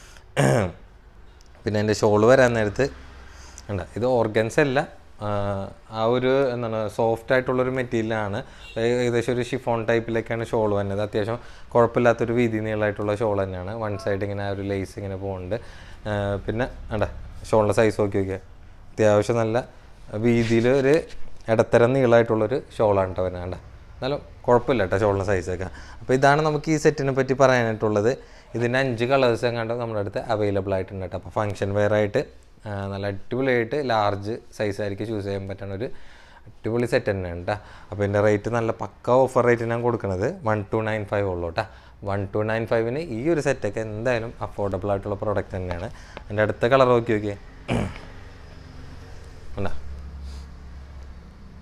പിന്നെ എൻ്റെ ഷോൾ വരാൻ നേരത്ത് ഉണ്ട് ഇത് ഓർഗൻസ് അല്ല ആ, ആ ഒരു എന്താണ് സോഫ്റ്റ് ആയിട്ടുള്ളൊരു മെറ്റീരിയലാണ് ഏകദേശം ഒരു ഷിഫോൺ ടൈപ്പിലേക്കാണ് ഷോൾ വന്നത് അത്യാവശ്യം കുഴപ്പമില്ലാത്തൊരു വീതി നീളമായിട്ടുള്ള ഷോൾ തന്നെയാണ് വൺ സൈഡ് ഇങ്ങനെ ആ ഒരു ലേസ് ഇങ്ങനെ പോകുന്നുണ്ട് ആ, പിന്നെ അണ്ട ഷോളിൻ്റെ സൈസ് നോക്കി നോക്കിയാൽ അത്യാവശ്യം നല്ല വീതിയിൽ ഒരു ഇടത്തരം നീളമായിട്ടുള്ളൊരു ഷോളാണ് കേട്ടോ വരുന്നത് കണ്ട എന്നാലും കുഴപ്പമില്ല കേട്ടോ ഷോളിൻ്റെ സൈസൊക്കെ അപ്പോൾ ഇതാണ് നമുക്ക് ഈ സെറ്റിനെ പറ്റി പറയാനായിട്ടുള്ളത് ഇതിൻ്റെ അഞ്ച് കളേഴ്സ് എങ്ങാണ്ട് നമ്മുടെ അടുത്ത് അവൈലബിൾ ആയിട്ടുണ്ട് കേട്ടോ അപ്പോൾ ഫങ്ഷൻ വെയർ ആയിട്ട് ആ, നല്ല അടിപൊളിയായിട്ട് ലാർജ് സൈസ് ആയിരിക്കും ചൂസ് ചെയ്യാൻ പറ്റുന്ന ഒരു അടിപൊളി സെറ്റ് തന്നെയാണ് കേട്ടോ അപ്പോൾ ഇതിൻ്റെ റേറ്റ് നല്ല പക്ക ഓഫർ റേറ്റ് ഞാൻ കൊടുക്കുന്നത് വൺ ടു നയൻ ഫൈവ് ഉള്ളൂ കേട്ടോ വൺ ടു നയൻ ഫൈവിന് ഈ ഒരു സെറ്റൊക്കെ എന്തായാലും അഫോർഡബിൾ ആയിട്ടുള്ള പ്രോഡക്റ്റ് തന്നെയാണ് എൻ്റെ അടുത്ത കളർ നോക്കി നോക്കിയേ ഉണ്ടോ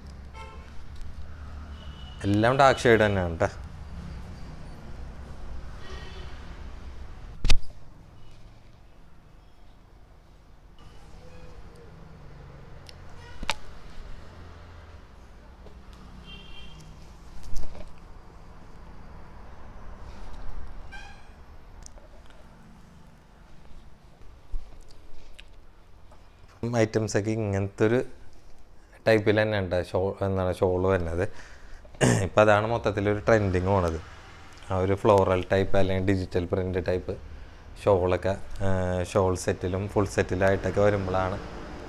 എല്ലാം ഡാർക്ക് ഷെയ്ഡ് തന്നെയാണ് കേട്ടോ ഐറ്റംസ് ഒക്കെ ഇങ്ങനത്തെ ഒരു ടൈപ്പിൽ തന്നെ ഉണ്ട് ഷോ എന്താണ് ഷോള് വരുന്നത് ഇപ്പം അതാണ് മൊത്തത്തിലൊരു ട്രെൻഡിങ് പോണത് ആ ഒരു ഫ്ലോറൽ ടൈപ്പ് അല്ലെങ്കിൽ ഡിജിറ്റൽ പ്രിൻ്റ് ടൈപ്പ് ഷോളൊക്കെ ഷോൾ സെറ്റിലും ഫുൾ സെറ്റിലായിട്ടൊക്കെ വരുമ്പോഴാണ്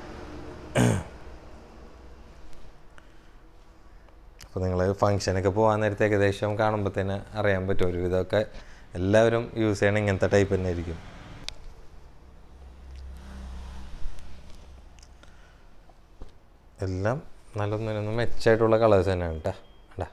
അപ്പോൾ നിങ്ങൾ ഫങ്ഷനൊക്കെ പോകാൻ നേരത്തെ ഏകദേശം കാണുമ്പോൾ തന്നെ അറിയാൻ പറ്റും ഒരുവിധമൊക്കെ എല്ലാവരും യൂസ് ചെയ്യണ ഇങ്ങനത്തെ ടൈപ്പ് തന്നെ ആയിരിക്കും എല്ലാം നല്ലൊന്നും മെച്ചമായിട്ടുള്ള കളേഴ്സ് തന്നെയാണ് കേട്ടോ കണ്ടാ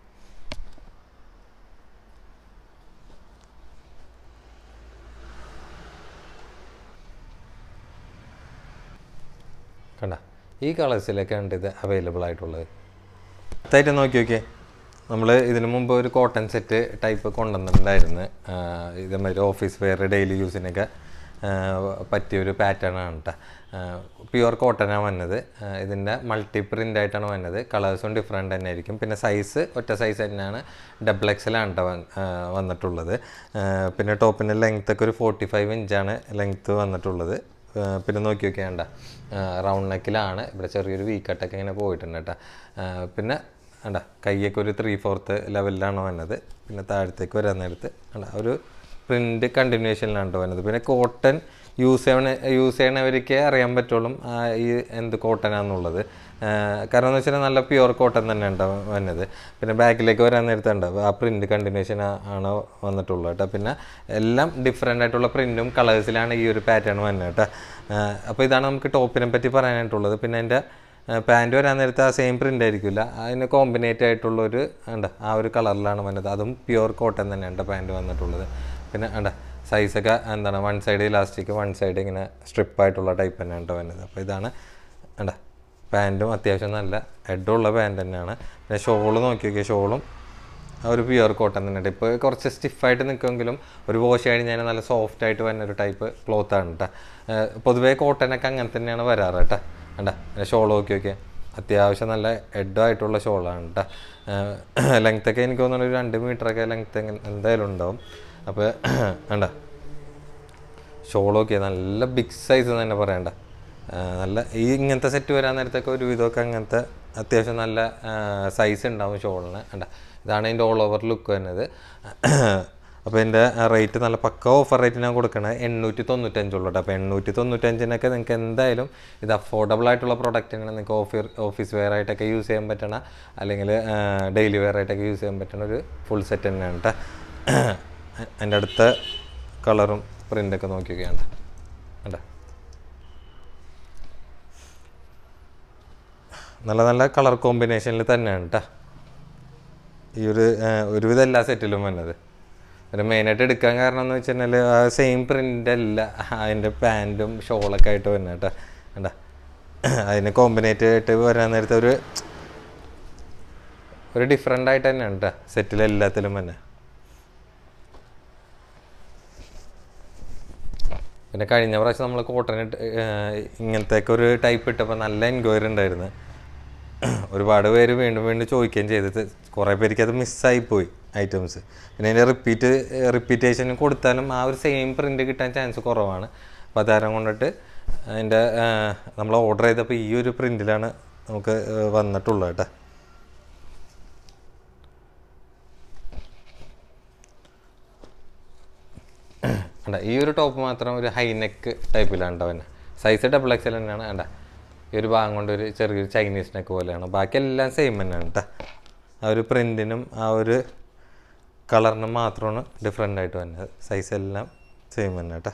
കണ്ട ഈ കളേഴ്സിലൊക്കെയാണ് ഇത് അവൈലബിൾ ആയിട്ടുള്ളത് അടുത്തായിട്ട് നോക്കി നോക്കിയേ നമ്മൾ ഇതിനു മുമ്പ് ഒരു കോട്ടൺ സെറ്റ് ടൈപ്പ് കൊണ്ടുവന്നിട്ടുണ്ടായിരുന്നു ഇതേമാതിരി ഓഫീസ് വെയർ ഡെയിലി യൂസിനൊക്കെ പറ്റിയൊരു പാറ്റേൺ ആണ് കേട്ടോ പ്യുവർ കോട്ടനാണ് വന്നത് ഇതിൻ്റെ മൾട്ടി പ്രിൻ്റ് ആയിട്ടാണ് വന്നത് കളേഴ്സും ഡിഫറെൻ്റ് തന്നെ ആയിരിക്കും പിന്നെ സൈസ് ഒറ്റ സൈസ് തന്നെയാണ് ഡബിൾ എക്സലാണ് കേട്ടോ വന്നിട്ടുള്ളത് പിന്നെ ടോപ്പിൻ്റെ ലെങ്ത് ഒക്കെ ഒരു ഫോർട്ടി ഫൈവ് ഇഞ്ചാണ് ലെങ്ത്ത് വന്നിട്ടുള്ളത് പിന്നെ നോക്കി നോക്കിയാണ്ട റൗണ്ട് നെക്കിലാണ് ഇവിടെ ചെറിയൊരു വീക്കട്ടൊക്കെ ഇങ്ങനെ പോയിട്ടുണ്ട് കേട്ടോ പിന്നെ വേണ്ട കൈയൊക്കെ ഒരു ത്രീ ഫോർത്ത് ലെവലിലാണ് വന്നത് പിന്നെ താഴത്തേക്ക് വരാൻ നേരത്ത് വേണ്ട ഒരു പ്രിൻ്റ് കണ്ടിന്യൂഷനിലാണ് കേട്ടോ വന്നത് പിന്നെ കോട്ടൺ യൂസ് ചെയ്യണ യൂസ് ചെയ്യണവർക്ക് അറിയാൻ പറ്റുള്ളൂ ഈ എന്ത് കോട്ടനാന്നുള്ളത് കാരണം എന്ന് വെച്ചാൽ നല്ല പ്യുവർ കോട്ടൺ തന്നെ ഉണ്ടാവും വന്നത് പിന്നെ ബാക്കിലേക്ക് വരാൻ നേരത്തെ ഉണ്ടാവും ആ പ്രിൻ്റ് കണ്ടിന്യൂഷൻ ആണ് വന്നിട്ടുള്ളത് കേട്ടോ പിന്നെ എല്ലാം ഡിഫറെൻ്റ് ആയിട്ടുള്ള പ്രിൻറ്റും കളേഴ്സിലാണ് ഈ ഒരു പാറ്റേൺ വന്നത് കേട്ടോ അപ്പോൾ ഇതാണ് നമുക്ക് ടോപ്പിനെ പറ്റി പറയാനായിട്ടുള്ളത് പിന്നെ എൻ്റെ പാൻറ് വരാൻ നേരത്തെ ആ സെയിം പ്രിൻ്റ് ആയിരിക്കില്ല അതിന് കോമ്പിനേറ്റ് ആയിട്ടുള്ള ഒരു ഉണ്ട് ആ ഒരു കളറിലാണ് വന്നത് അതും പ്യുവർ കോട്ടൺ തന്നെയാണ് പാൻറ് വന്നിട്ടുള്ളത് പിന്നെ ഉണ്ട് സൈസൊക്കെ എന്താണ് one side elastic one side ഇങ്ങനെ സ്ട്രിപ്പായിട്ടുള്ള ടൈപ്പ് തന്നെയാണ് കേട്ടോ വരുന്നത് അപ്പോൾ ഇതാണ് ഉണ്ട് പാൻറ്റും അത്യാവശ്യം നല്ല ഹെഡുള്ള പാൻറ് തന്നെയാണ് പിന്നെ ഷോള് നോക്കി നോക്കിയാൽ ഷോളും ആ ഒരു പ്യുവർ കോട്ടൺ തന്നെയുണ്ട് ഇപ്പോൾ കുറച്ച് സ്റ്റിഫായിട്ട് നിൽക്കുമെങ്കിലും ഒരു വാഷ് കഴിഞ്ഞാൽ നല്ല സോഫ്റ്റ് ആയിട്ട് വരുന്ന ഒരു ടൈപ്പ് ക്ലോത്താണ് കേട്ടോ പൊതുവേ കോട്ടനൊക്കെ അങ്ങനെ തന്നെയാണ് വരാറ് കേട്ടോ കണ്ട ഷോൾ നോക്കി നോക്കിയാൽ അത്യാവശ്യം നല്ല ഹെഡായിട്ടുള്ള ഷോളാണ് കേട്ടോ ലെങ്ത്തൊക്കെ എനിക്ക് തോന്നുന്നു ഒരു രണ്ട് മീറ്ററൊക്കെ ലെങ്ത്ത് എന്തായാലും ഉണ്ടാവും അപ്പോൾ വേണ്ട ഷോൾ നോക്കിയാൽ നല്ല ബിഗ് സൈസ് തന്നെ പറയണ്ട നല്ല ഈ ഇങ്ങനത്തെ സെറ്റ് വരാൻ നേരത്തൊക്കെ ഒരു വിധമൊക്കെ അങ്ങനത്തെ അത്യാവശ്യം നല്ല സൈസ് ഉണ്ടാവും ഷോളിന് വേണ്ട ഇതാണ് അതിൻ്റെ ഓൾ ഓവർ ലുക്ക് വരുന്നത് അപ്പോൾ എൻ്റെ റേറ്റ് നല്ല പക്ക ഓഫർ റേറ്റ് ഞാൻ കൊടുക്കണത് എണ്ണൂറ്റി തൊണ്ണൂറ്റഞ്ചുള്ളൂ കേട്ടോ അപ്പോൾ എണ്ണൂറ്റി തൊണ്ണൂറ്റഞ്ചിനൊക്കെ നിങ്ങൾക്ക് എന്തായാലും ഇത് അഫോർഡബിൾ ആയിട്ടുള്ള പ്രൊഡക്റ്റാണ് നിങ്ങൾക്ക് ഓഫീർ ഓഫീസ് വെയർ ആയിട്ടൊക്കെ യൂസ് ചെയ്യാൻ പറ്റണ അല്ലെങ്കിൽ ഡെയിലി വെയർ ആയിട്ടൊക്കെ യൂസ് ചെയ്യാൻ പറ്റുന്ന ഒരു ഫുൾ സെറ്റ് തന്നെയാണ് കേട്ടോ എൻ്റെ അടുത്ത കളറും പ്രിൻ്റൊക്കെ നോക്കിയൊക്കെയാണ് കേട്ടോ നല്ല നല്ല കളർ കോമ്പിനേഷനിൽ തന്നെയാണ് കേട്ടോ ഈ ഒരു ഒരുവിധം എല്ലാ സെറ്റിലും വന്നത് ഒരു മെയിനായിട്ട് എടുക്കാൻ കാരണം എന്ന് വെച്ച് കഴിഞ്ഞാൽ ആ സെയിം പ്രിൻ്റ് അല്ല അതിൻ്റെ പാൻറ്റും ഷോളൊക്കെ ആയിട്ട് വരുന്നത് കേട്ടോ കണ്ട അതിന് കോമ്പിനേറ്റ് ആയിട്ട് വരാൻ നേരത്തെ ഒരു ഒരു ഡിഫറെൻ്റ് ആയിട്ട് തന്നെയാണ് കേട്ടോ സെറ്റിൽ എല്ലാത്തിലും തന്നെ പിന്നെ കഴിഞ്ഞ പ്രാവശ്യം നമ്മൾ കോട്ടൺ ഇട്ട് ഇങ്ങനത്തെയൊക്കെ ഒരു ടൈപ്പ് ഇട്ടപ്പോൾ നല്ല എൻക്വയറി ഉണ്ടായിരുന്നു ഒരുപാട് പേര് വീണ്ടും വീണ്ടും ചോദിക്കുകയും ചെയ്തത് കുറേ പേർക്ക് അത് മിസ്സായി പോയി ഐറ്റംസ് പിന്നെ അതിൻ്റെ റിപ്പീറ്റ് റിപ്പീറ്റേഷൻ കൊടുത്താലും ആ ഒരു സെയിം പ്രിൻ്റ് കിട്ടാൻ ചാൻസ് കുറവാണ് അപ്പോൾ അതാരം കൊണ്ടിട്ട് അതിൻ്റെ നമ്മൾ ഓർഡർ ചെയ്തപ്പോൾ ഈ ഒരു പ്രിൻറ്റിലാണ് നമുക്ക് വന്നിട്ടുള്ളത് കേട്ടോ അണ്ട ഈ ഒരു ടോപ്പ് മാത്രം ഒരു ഹൈ നെക്ക് ടൈപ്പിലാണ് കേട്ടോ പിന്നെ സൈസ് ഡബിൾ എക്സൽ തന്നെയാണ് അണ്ട ഈ ഒരു ഭാഗം കൊണ്ട് ഒരു ചെറിയൊരു ചൈനീസ് നെക്ക് പോലെയാണ് ബാക്കി എല്ലാം സെയിം തന്നെയാണ് കേട്ടോ ആ ഒരു പ്രിൻറ്റിനും ആ ഒരു കളറിനും മാത്രമാണ് ഡിഫറെൻ്റ് ആയിട്ട് വന്നത് സൈസ് എല്ലാം സെയിം തന്നെ കേട്ടോ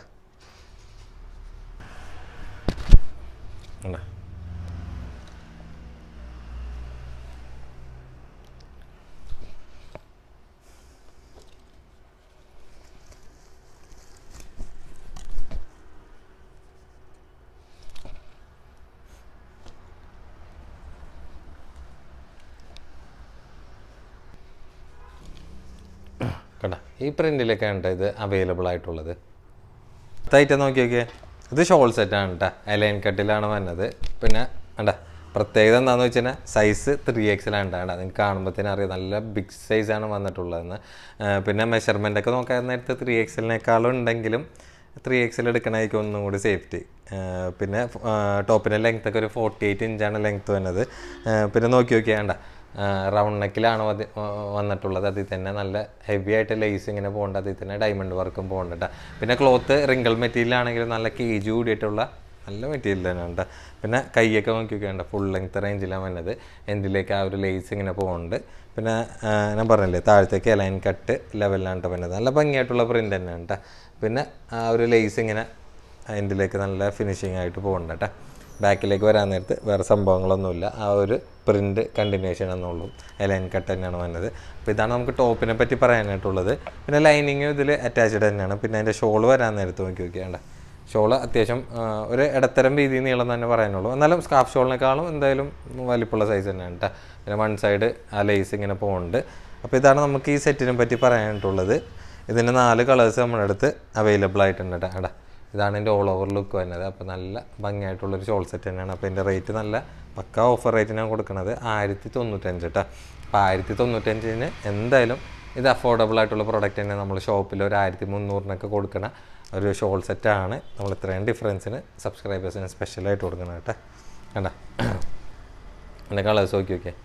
കേട്ടോ ഈ പ്രിൻറ്റിലൊക്കെയാണ് കേട്ടോ ഇത് അവൈലബിൾ ആയിട്ടുള്ളത് അടുത്തായിട്ട് നോക്കി നോക്കിയേ ഇത് ഷോൾ സെറ്റാണ് കേട്ടോ അലൈൻ കട്ടിലാണ് വന്നത് പിന്നെ കണ്ട പ്രത്യേകത എന്താണെന്ന് വെച്ച് കഴിഞ്ഞാൽ സൈസ് ത്രീ എക്സിലാണ് കേട്ടോ നിങ്ങൾക്ക് കാണുമ്പോഴത്തേനും അറിയാം നല്ല ബിഗ് സൈസാണ് വന്നിട്ടുള്ളതെന്ന് ആ, പിന്നെ മെഷർമെൻ്റ് ഒക്കെ നോക്കാൻ നേരത്തെ ത്രീ എക്സലിനേക്കാളും ഉണ്ടെങ്കിലും ത്രീ എക്സൽ എടുക്കണമായിരിക്കും ഒന്നും കൂടി സേഫ്റ്റി പിന്നെ ടോപ്പിൻ്റെ ലെങ്ത് ഒക്കെ ഒരു ഫോർട്ടി എയ്റ്റ് ഇഞ്ചാണ് ലെങ്ത് വന്നത് ആ, പിന്നെ നോക്കി നോക്കിയാണ്ട റൗണ്ട് നെക്കിലാണ് വതി- ആ, വന്നിട്ടുള്ളത് അതിൽ തന്നെ നല്ല ഹെവി ആയിട്ട് ലേസ് ഇങ്ങനെ പോകേണ്ട അതിൽ തന്നെ ഡയമണ്ട് വർക്കും പോകണ്ട പിന്നെ ക്ലോത്ത് റിങ്കിൾ മെറ്റീരിയൽ ആണെങ്കിലും നല്ല കേജ് കൂടിയിട്ടുള്ള നല്ല മെറ്റീരിയൽ തന്നെയാണ് ട്ടോ. പിന്നെ കൈയൊക്കെ നോക്കി നോക്കിയാണ്ട ഫുൾ ലെങ്ത് റേഞ്ചിലാണ് വന്നത് എന്തിലേക്ക് ആ ഒരു ലേസ് ഇങ്ങനെ പോകുന്നുണ്ട് പിന്നെ ആ, ഞാൻ പറഞ്ഞില്ലേ താഴത്തേക്ക് ലൈൻ കട്ട് ലെവലിലാണ് ട്ടോ വരുന്നത് നല്ല ഭംഗിയായിട്ടുള്ള പ്രിൻ്റ് തന്നെയാണ് കേട്ടോ പിന്നെ ആ ഒരു ലേസ് ഇങ്ങനെ എൻഡിലേക്ക് നല്ല ഫിനിഷിംഗ് ആയിട്ട് പോകുന്നുണ്ട് കേട്ടോ ബാക്കിലേക്ക് വരാൻ നേരത്ത് വേറെ സംഭവങ്ങളൊന്നുമില്ല ആ ഒരു പ്രിൻ്റ് കണ്ടിന്യൂഷൻ എന്നുള്ളൂ ലൈൻ കട്ട് തന്നെയാണ് വന്നത് അപ്പോൾ ഇതാണ് നമുക്ക് ടോപ്പിനെ പറ്റി പറയാനായിട്ടുള്ളത് പിന്നെ ലൈനിങ് ഇതിൽ അറ്റാച്ച്ഡ് തന്നെയാണ് പിന്നെ അതിൻ്റെ ഷോൾ വരാൻ നേരത്ത് നോക്കി നോക്കിയാണ്ട ഷോള് അത്യാവശ്യം ആ, ഒരു ഇടത്തരം വീതി നീളം തന്നെ പറയാനുള്ളൂ എന്നാലും സ്കാഫ് ഷോളിനേക്കാളും എന്തായാലും വലിപ്പമുള്ള സൈസ് തന്നെയാണ് കേട്ടോ പിന്നെ വൺ സൈഡ് ആ ലേസ് ഇങ്ങനെ പോകുന്നുണ്ട് അപ്പോൾ ഇതാണ് നമുക്ക് ഈ സെറ്റിനെ പറ്റി പറയാനായിട്ടുള്ളത് ഇതിൻ്റെ നാല് കളേഴ്സ് നമ്മുടെ അടുത്ത് അവൈലബിൾ ആയിട്ടുണ്ട് കേട്ടോ എടാ ഇതാണ് എൻ്റെ ഓൾ ഓവർ ലുക്ക് വരുന്നത് അപ്പോൾ നല്ല ഭംഗിയായിട്ടുള്ളൊരു ഷോൾ സെറ്റ് തന്നെയാണ് അപ്പോൾ ഇതിൻ്റെ റേറ്റ് നല്ല പക്ക ഓഫർ റേറ്റിനാണ് കൊടുക്കുന്നത് ആയിരത്തി തൊണ്ണൂറ്റഞ്ച് കേട്ടോ അപ്പോൾ ആയിരത്തി തൊണ്ണൂറ്റഞ്ചിന് എന്തായാലും ഇത് അഫോർഡബിൾ ആയിട്ടുള്ള പ്രോഡക്റ്റ് തന്നെ നമ്മൾ ഷോപ്പിൽ ഒരു ആയിരത്തി മുന്നൂറിനൊക്കെ കൊടുക്കണ ഒരു ഷോൾ സെറ്റാണ് നമ്മൾ ഇത്രയും ഡിഫറൻസിന് സബ്സ്ക്രൈബേഴ്സിന് സ്പെഷ്യലായിട്ട് കൊടുക്കണം കേട്ടോ കണ്ട എൻ്റെ കളേഴ്സ് നോക്കി നോക്കിയേ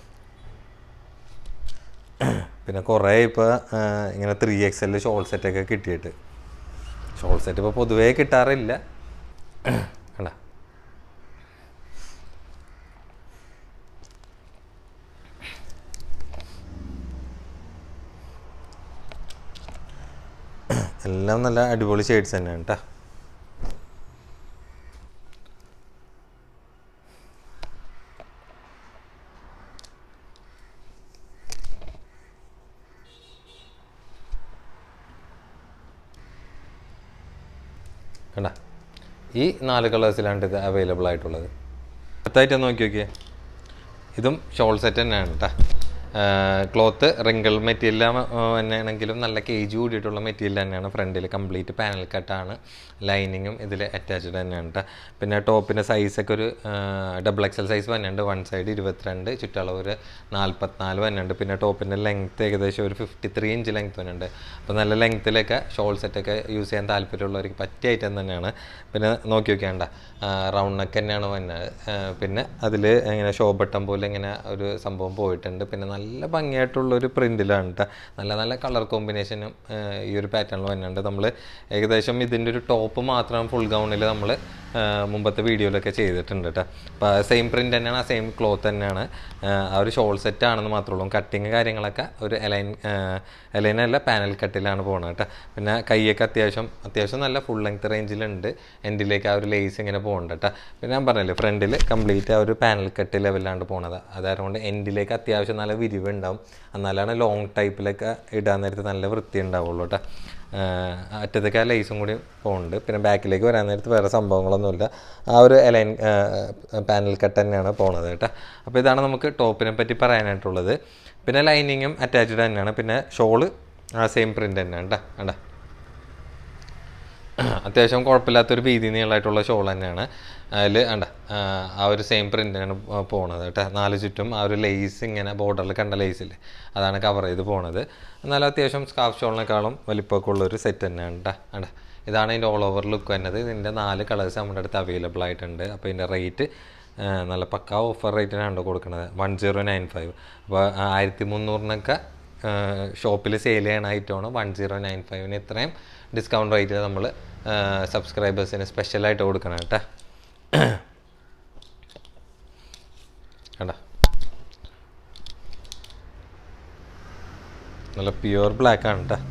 പിന്നെ കുറേ ഇപ്പോൾ ഇങ്ങനെ ത്രീ എക്സ് എൽ ഷോൾ സെറ്റൊക്കെ കിട്ടിയിട്ട് ഷോൾ സെറ്റ് ഇപ്പോൾ പൊതുവേ കിട്ടാറില്ല കണ്ട എല്ലാം നല്ല അടിപൊളി ഷെയ്ഡ്സ് തന്നെയാണ് കേട്ടോ കണ്ട ഈ നാല് കളേഴ്സിലാണ് ഇത് അവൈലബിൾ ആയിട്ടുള്ളത് അടുത്തായിട്ട് നോക്കി നോക്കിയേ ഇതും ഷോൾ സെറ്റ് തന്നെയാണ് കേട്ടോ ക്ലോത്ത് റിങ്കിൾ മെറ്റീരിയൽ തന്നെയാണെങ്കിലും നല്ല കേജ് കൂടിയിട്ടുള്ള മെറ്റീരിയൽ തന്നെയാണ് ഫ്രണ്ടിൽ കംപ്ലീറ്റ് പാനൽ കട്ടാണ് ലൈനിങ്ങും ഇതിൽ അറ്റാച്ച്ഡ് തന്നെയാണ് കേട്ടോ പിന്നെ ടോപ്പിൻ്റെ സൈസൊക്കെ ഒരു ഡബിൾ എക്സൽ സൈസ് വന്നിട്ടുണ്ട് വൺ സൈഡ് ഇരുപത്തിരണ്ട് ചുറ്റളവ് ഒരു നാൽപ്പത്തിനാല് വന്നിട്ടുണ്ട് പിന്നെ ടോപ്പിൻ്റെ ലെങ്ത്ത് ഏകദേശം ഒരു ഫിഫ്റ്റി ത്രീ ഇഞ്ച് ലെങ്ത്ത് വന്നിട്ടുണ്ട് അപ്പോൾ നല്ല ലെങ്ത്തിലൊക്കെ ഷോൾ സെറ്റൊക്കെ യൂസ് ചെയ്യാൻ താല്പര്യമുള്ളവർക്ക് പറ്റിയ ഐറ്റം തന്നെയാണ് പിന്നെ നോക്കി നോക്കിയാണ്ട റൗണ്ട് നെക്ക് തന്നെയാണ് വന്നത് ആ, പിന്നെ അതിൽ ഇങ്ങനെ ഷോ ബട്ടൺ പോലെ ഇങ്ങനെ ഒരു സംഭവം പോയിട്ടുണ്ട് പിന്നെ നല്ല ഭംഗിയായിട്ടുള്ളൊരു പ്രിൻറ്റിലാണ് കേട്ടോ നല്ല നല്ല കളർ കോമ്പിനേഷനും ഈ ഒരു പാറ്റേണിൽ വന്നിട്ടുണ്ട് നമ്മൾ ഏകദേശം ഇതിൻ്റെ ഒരു ടോപ്പ് മാത്രം ഫുൾ ഗൗണിൽ നമ്മൾ മുമ്പത്തെ വീഡിയോയിലൊക്കെ ചെയ്തിട്ടുണ്ട് കേട്ടോ അപ്പോൾ സെയിം പ്രിൻ്റ് തന്നെയാണ് ആ സെയിം ക്ലോത്ത് തന്നെയാണ് ആ, ആ ഒരു ഷോൾ സെറ്റ് ആണെന്ന് മാത്രമേ ഉള്ളൂ കട്ടിങ് കാര്യങ്ങളൊക്കെ ഒരു എലൈൻ എലൈൻ അല്ല പാനൽ കട്ടിലാണ് പോകുന്നത് കേട്ടോ പിന്നെ കൈയൊക്കെ അത്യാവശ്യം അത്യാവശ്യം നല്ല ഫുൾ ലെങ്ത് റേഞ്ചിലുണ്ട് എൻഡിലേക്ക് ആ ഒരു ലേസ് ഇങ്ങനെ പോകുന്നുണ്ട് കേട്ടോ പിന്നെ ഞാൻ പറഞ്ഞില്ലേ ഫ്രണ്ടിൽ കംപ്ലീറ്റ് ആ ഒരു പാനൽ കട്ട് ലെവലിലാണ് പോകുന്നത് അതായതുകൊണ്ട് എൻഡിലേക്ക് അത്യാവശ്യം നല്ല വിരിവ് ഉണ്ടാവും എന്നാലാണ് ലോങ് ടൈപ്പിലൊക്കെ ഇടാൻ നേരത്ത് നല്ല വൃത്തി ഉണ്ടാവുള്ളൂ കേട്ടോ അറ്റത്തേക്ക് ആ ലേസും കൂടി പോകുന്നുണ്ട് പിന്നെ ബാക്കിലേക്ക് വരാൻ നേരത്ത് വേറെ സംഭവങ്ങളൊന്നുമില്ല ആ ഒരു എലൈൻ പാനൽ കട്ട് തന്നെയാണ് പോണത് കേട്ടോ അപ്പോൾ ഇതാണ് നമുക്ക് ടോപ്പിനെ പറ്റി പറയാനായിട്ടുള്ളത് പിന്നെ ലൈനിങ്ങും അറ്റാച്ച്ഡ് തന്നെയാണ് പിന്നെ ഷോള് ആ സെയിം പ്രിൻ്റ് തന്നെയാണ് കേട്ടോ കണ്ടോ അത്യാവശ്യം കുഴപ്പമില്ലാത്തൊരു വീതി നീളമായിട്ടുള്ള ഷോൾ തന്നെയാണ് അതിൽ വേണ്ട ആ ഒരു സെയിം പ്രിൻ്റാണ് പോണത് കേട്ടോ നാല് ചുറ്റും ആ ഒരു ലേസ് ഇങ്ങനെ ബോർഡറിൽ കണ്ട ലേസില്ലേ അതാണ് കവർ ചെയ്ത് പോണത് എന്നാലും അത്യാവശ്യം സ്കാഫ് ഷോളിനേക്കാളും വലിപ്പമൊക്കെ ഉള്ളൊരു സെറ്റ് തന്നെയാണ് കേട്ടോ വേണ്ട ഇതാണ് ഇതിൻ്റെ ഓൾ ഓവർ ലുക്ക് വരുന്നത് ഇതിൻ്റെ നാല് കളേഴ്സ് നമ്മുടെ അടുത്ത് അവൈലബിൾ ആയിട്ടുണ്ട് അപ്പോൾ ഇതിൻ്റെ റേറ്റ് നല്ല പക്കാ ഓഫർ റേറ്റിനാണ് കൊടുക്കുന്നത് വൺ സീറോ നയൻ ഫൈവ് അപ്പോൾ ആയിരത്തി മുന്നൂറിനൊക്കെ ഷോപ്പിൽ സെയിൽ ചെയ്യണ ഐറ്റമാണ് വൺ സീറോ നയൻ ഫൈവിന് ഇത്രയും ഡിസ്കൗണ്ട് റേറ്റിൽ നമ്മൾ സബ്സ്ക്രൈബേഴ്സിന് സ്പെഷ്യലായിട്ട് കൊടുക്കണം കേട്ടോ കണ്ട നല്ല പ്യുവർ ബ്ലാക്ക് ആണ് കേട്ടോ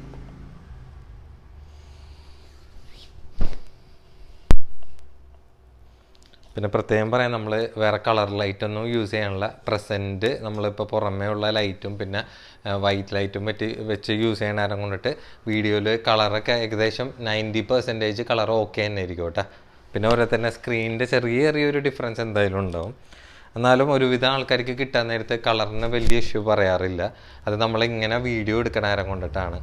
പിന്നെ പ്രത്യേകം പറയാം നമ്മൾ വേറെ കളർ ലൈറ്റ് ഒന്നും യൂസ് ചെയ്യാനുള്ള പ്രസൻറ്റ് നമ്മളിപ്പോൾ പുറമേ ഉള്ള ലൈറ്റും പിന്നെ വൈറ്റ് ലൈറ്റും പറ്റി വെച്ച് യൂസ് ചെയ്യണ നേരം കൊണ്ടിട്ട് വീഡിയോയിൽ കളറൊക്കെ ഏകദേശം നയൻറ്റി പെർസെൻറ്റേജ് കളർ ഓക്കെ തന്നെ ആയിരിക്കും കേട്ടോ പിന്നെ ഓരോ തന്നെ സ്ക്രീനിൻ്റെ ചെറിയ ചെറിയൊരു ഡിഫറൻസ് എന്തായാലും ഉണ്ടാവും എന്നാലും ഒരുവിധം ആൾക്കാർക്ക് കിട്ടാൻ നേരത്തെ കളറിന് വലിയ ഇഷ്യൂ പറയാറില്ല അത് നമ്മളിങ്ങനെ വീഡിയോ എടുക്കണ നേരം കൊണ്ടിട്ടാണ്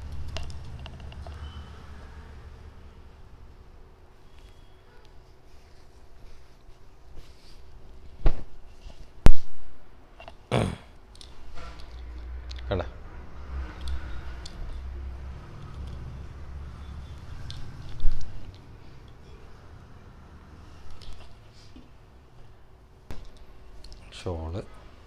കണ്ടോ ഷോള്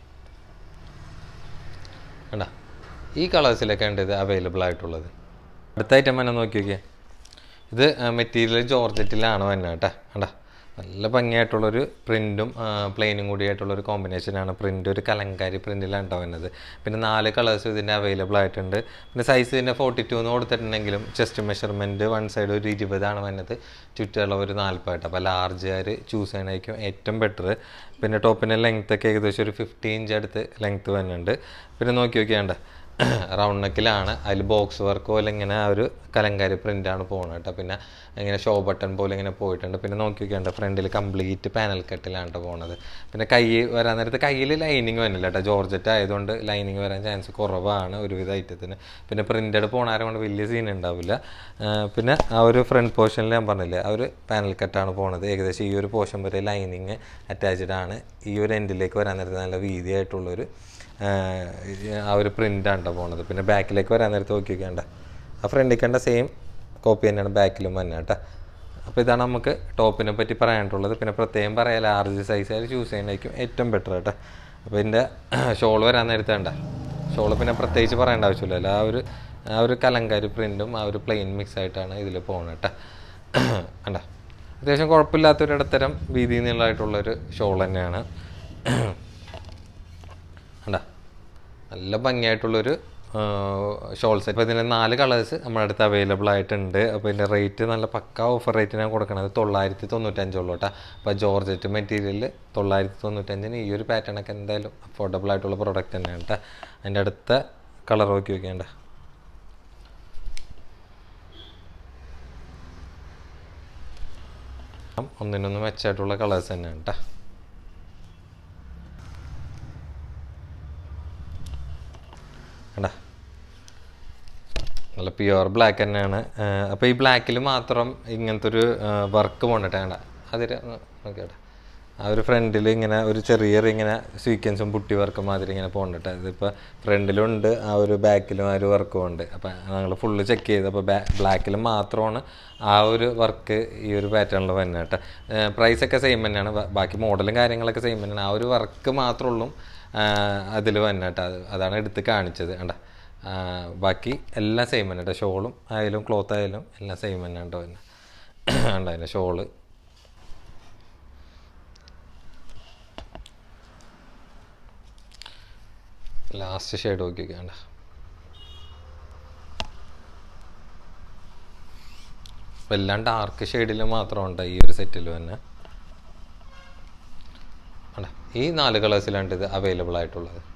കണ്ട ഈ കളേഴ്സിലൊക്കെ ഉണ്ട് ഇത് അവൈലബിൾ ആയിട്ടുള്ളത് അടുത്ത ഐറ്റം തന്നെ നോക്കി നോക്കിയേ ഇത് മെറ്റീരിയൽ ജോർജറ്റിലാണ് വന്നെ കേട്ടോ കണ്ട നല്ല ഭംഗിയായിട്ടുള്ളൊരു പ്രിൻറ്റും പ്ലെയിനും കൂടി ആയിട്ടുള്ളൊരു കോമ്പിനേഷനാണ് പ്രിൻ്റ് ഒരു കലങ്കാരി പ്രിൻറ്റിലാണ് കേട്ടോ വരുന്നത് പിന്നെ നാല് കളേഴ്സ് ഇതിൻ്റെ അവൈലബിൾ ആയിട്ടുണ്ട് പിന്നെ സൈസ് ഇതിൻ്റെ ഫോർട്ടി ടു എന്ന് കൊടുത്തിട്ടുണ്ടെങ്കിലും ചെസ്റ്റ് മെഷർമെൻറ്റ് വൺ സൈഡ് ഒരു ഇരുപതാണ് വന്നത് ചുറ്റുള്ള ഒരു നാൽപ്പത് അപ്പോൾ ലാർജുകാർ ചൂസ് ചെയ്യണമായിരിക്കും ഏറ്റവും ബെറ്റർ പിന്നെ ടോപ്പിൻ്റെ ലെങ്ത് ഒക്കെ ഏകദേശം ഒരു ഫിഫ്റ്റി ഇഞ്ച് അടുത്ത് ലെങ്ത് വരുന്നുണ്ട് പിന്നെ നോക്കി നോക്കിയാണ്ട് റൗണ്ട് നെക്കിലാണ് അതിൽ ബോക്സ് വർക്ക് പോലെ ഇങ്ങനെ ആ ഒരു കലങ്കാരി പ്രിൻ്റാണ് പോകുന്നത് കേട്ടോ പിന്നെ ഇങ്ങനെ ഷോ ബട്ടൺ പോലെ ഇങ്ങനെ പോയിട്ടുണ്ട് പിന്നെ നോക്കി നോക്കിയാണ്ട് ഫ്രണ്ടിൽ കംപ്ലീറ്റ് പാനൽ കട്ടിലാണ് കേട്ടോ പോകുന്നത് പിന്നെ കൈ വരാൻ നേരത്ത് കയ്യിൽ ലൈനിങ് വന്നില്ല കേട്ടോ ജോർജറ്റ് ആയതുകൊണ്ട് ലൈനിങ് വരാൻ ചാൻസ് കുറവാണ് ഒരുവിധ ഐറ്റത്തിന് പിന്നെ പ്രിൻ്റഡ് പോണാരം കൊണ്ട് വലിയ സീൻ ഉണ്ടാവില്ല ആ, പിന്നെ ആ ഒരു ഫ്രണ്ട് പോർഷനിൽ ഞാൻ പറഞ്ഞില്ലേ ആ ഒരു പാനൽ കട്ടാണ് പോണത് ഏകദേശം ഈ ഒരു പോർഷൻ വരെ ലൈനിങ് അറ്റാച്ച്ഡ് ആണ് ഈ ഒരു എൻഡിലേക്ക് വരാൻ നേരത്ത് നല്ല വീതിയായിട്ടുള്ളൊരു ആഹ് ആ ഒരു പ്രിൻ്റാണ് കേട്ടോ പോണത് പിന്നെ ബാക്കിലേക്ക് വരാൻ നേരത്ത് നോക്കി വെക്കേണ്ട ആ ഫ്രണ്ടിൽ കണ്ട സെയിം കോപ്പി തന്നെയാണ് ബാക്കിലും തന്നെ കേട്ടോ അപ്പോൾ ഇതാണ് നമുക്ക് ടോപ്പിനെ പറ്റി പറയാനുള്ളത് പിന്നെ പ്രത്യേകം പറയാം ലാർജ് സൈസ് ആയിട്ട് ചൂസ് ചെയ്യുന്നതായിരിക്കും ഏറ്റവും ബെറ്റർ കേട്ടോ അപ്പോൾ ഇതിൻ്റെ ഷോൾ വരാൻ നേരത്തെ വേണ്ട ഷോൾ പിന്നെ പ്രത്യേകിച്ച് പറയേണ്ട ആവശ്യമില്ല ആ ഒരു ആ ഒരു കലങ്കാരി പ്രിൻറ്റും ആ ഒരു പ്ലെയിൻ മിക്സ് ആയിട്ടാണ് ഇതിൽ പോകുന്നത് കേട്ടോ കണ്ട അത്യാവശ്യം കുഴപ്പമില്ലാത്തൊരു ഇടത്തരം വീതി നീളമായിട്ടുള്ളൊരു ഷോൾ തന്നെയാണ് കണ്ട നല്ല ഭംഗിയായിട്ടുള്ളൊരു ഷോൾ സെറ്റ് അപ്പോൾ ഇതിൻ്റെ നാല് കളേഴ്സ് നമ്മുടെ അടുത്ത് അവൈലബിൾ ആയിട്ടുണ്ട് അപ്പോൾ ഇതിൻ്റെ റേറ്റ് നല്ല പക്ക ഓഫർ റേറ്റിനാണ് കൊടുക്കുന്നത് തൊള്ളായിരത്തി തൊണ്ണൂറ്റഞ്ചുള്ളൂ കേട്ടോ അപ്പോൾ ജോർജറ്റ് മെറ്റീരിയൽ തൊള്ളായിരത്തി തൊണ്ണൂറ്റഞ്ചിന് ഈ ഒരു പാറ്റേണൊക്കെ എന്തായാലും അഫോർഡബിൾ ആയിട്ടുള്ള പ്രോഡക്റ്റ് തന്നെയാണ് കേട്ടോ അതിൻ്റെ അടുത്ത കളർ നോക്കി നോക്കിയാണ്ട ഒന്നിനൊന്ന് മെച്ചമായിട്ടുള്ള കളേഴ്സ് തന്നെയാണ് കേട്ടോ കണ്ടാ നല്ല പ്യുവർ ബ്ലാക്ക് തന്നെയാണ് അപ്പോൾ ഈ ബ്ലാക്കിൽ മാത്രം ഇങ്ങനത്തെ ഒരു വർക്ക് പോകണ്ടട്ടെ വേണ്ട അതിൽ നോക്കിയാട്ടെ ആ ഒരു ഫ്രണ്ടിൽ ഇങ്ങനെ ഒരു ചെറിയ ഇങ്ങനെ സീക്വൻസും പുട്ടി വർക്കും മാതിരി ഇങ്ങനെ പോകണ്ടട്ടെ ഇതിപ്പോൾ ഫ്രണ്ടിലുണ്ട് ആ ഒരു ബാക്കിലും ആ ഒരു വർക്കും ഉണ്ട് അപ്പോൾ ഞങ്ങൾ ഫുള്ള് ചെക്ക് ചെയ്ത് അപ്പോൾ ബ്ലാക്കിൽ മാത്രമാണ് ആ ഒരു വർക്ക് ഈ ഒരു പാറ്റേണിൽ തന്നെ കേട്ടോ പ്രൈസൊക്കെ സെയിം തന്നെയാണ് ബ- ബാക്കി മോഡലും കാര്യങ്ങളൊക്കെ സെയിം തന്നെയാണ് ആ ഒരു വർക്ക് മാത്രമുള്ളൂ അതിൽ തന്നെ കേട്ടോ അത് അതാണ് എടുത്ത് കാണിച്ചത് കണ്ട ബാക്കി എല്ലാം സെയിം തന്നെ കേട്ടോ ഷോളും ആയാലും ക്ലോത്ത് ആയാലും എല്ലാം സെയിം തന്നെ കേട്ടോ തന്നെ കണ്ട അതിൻ്റെ ഷോള് ലാസ്റ്റ് ഷെയ്ഡ് നോക്കി വേണ്ട എല്ലാം ഡാർക്ക് ഷെയ്ഡിൽ മാത്രമുണ്ട് ഈ ഒരു സെറ്റിൽ തന്നെ കണ്ടോ? ഈ നാല് കളേഴ്സിലാണ് ഇത് അവൈലബിൾ ആയിട്ടുള്ളത്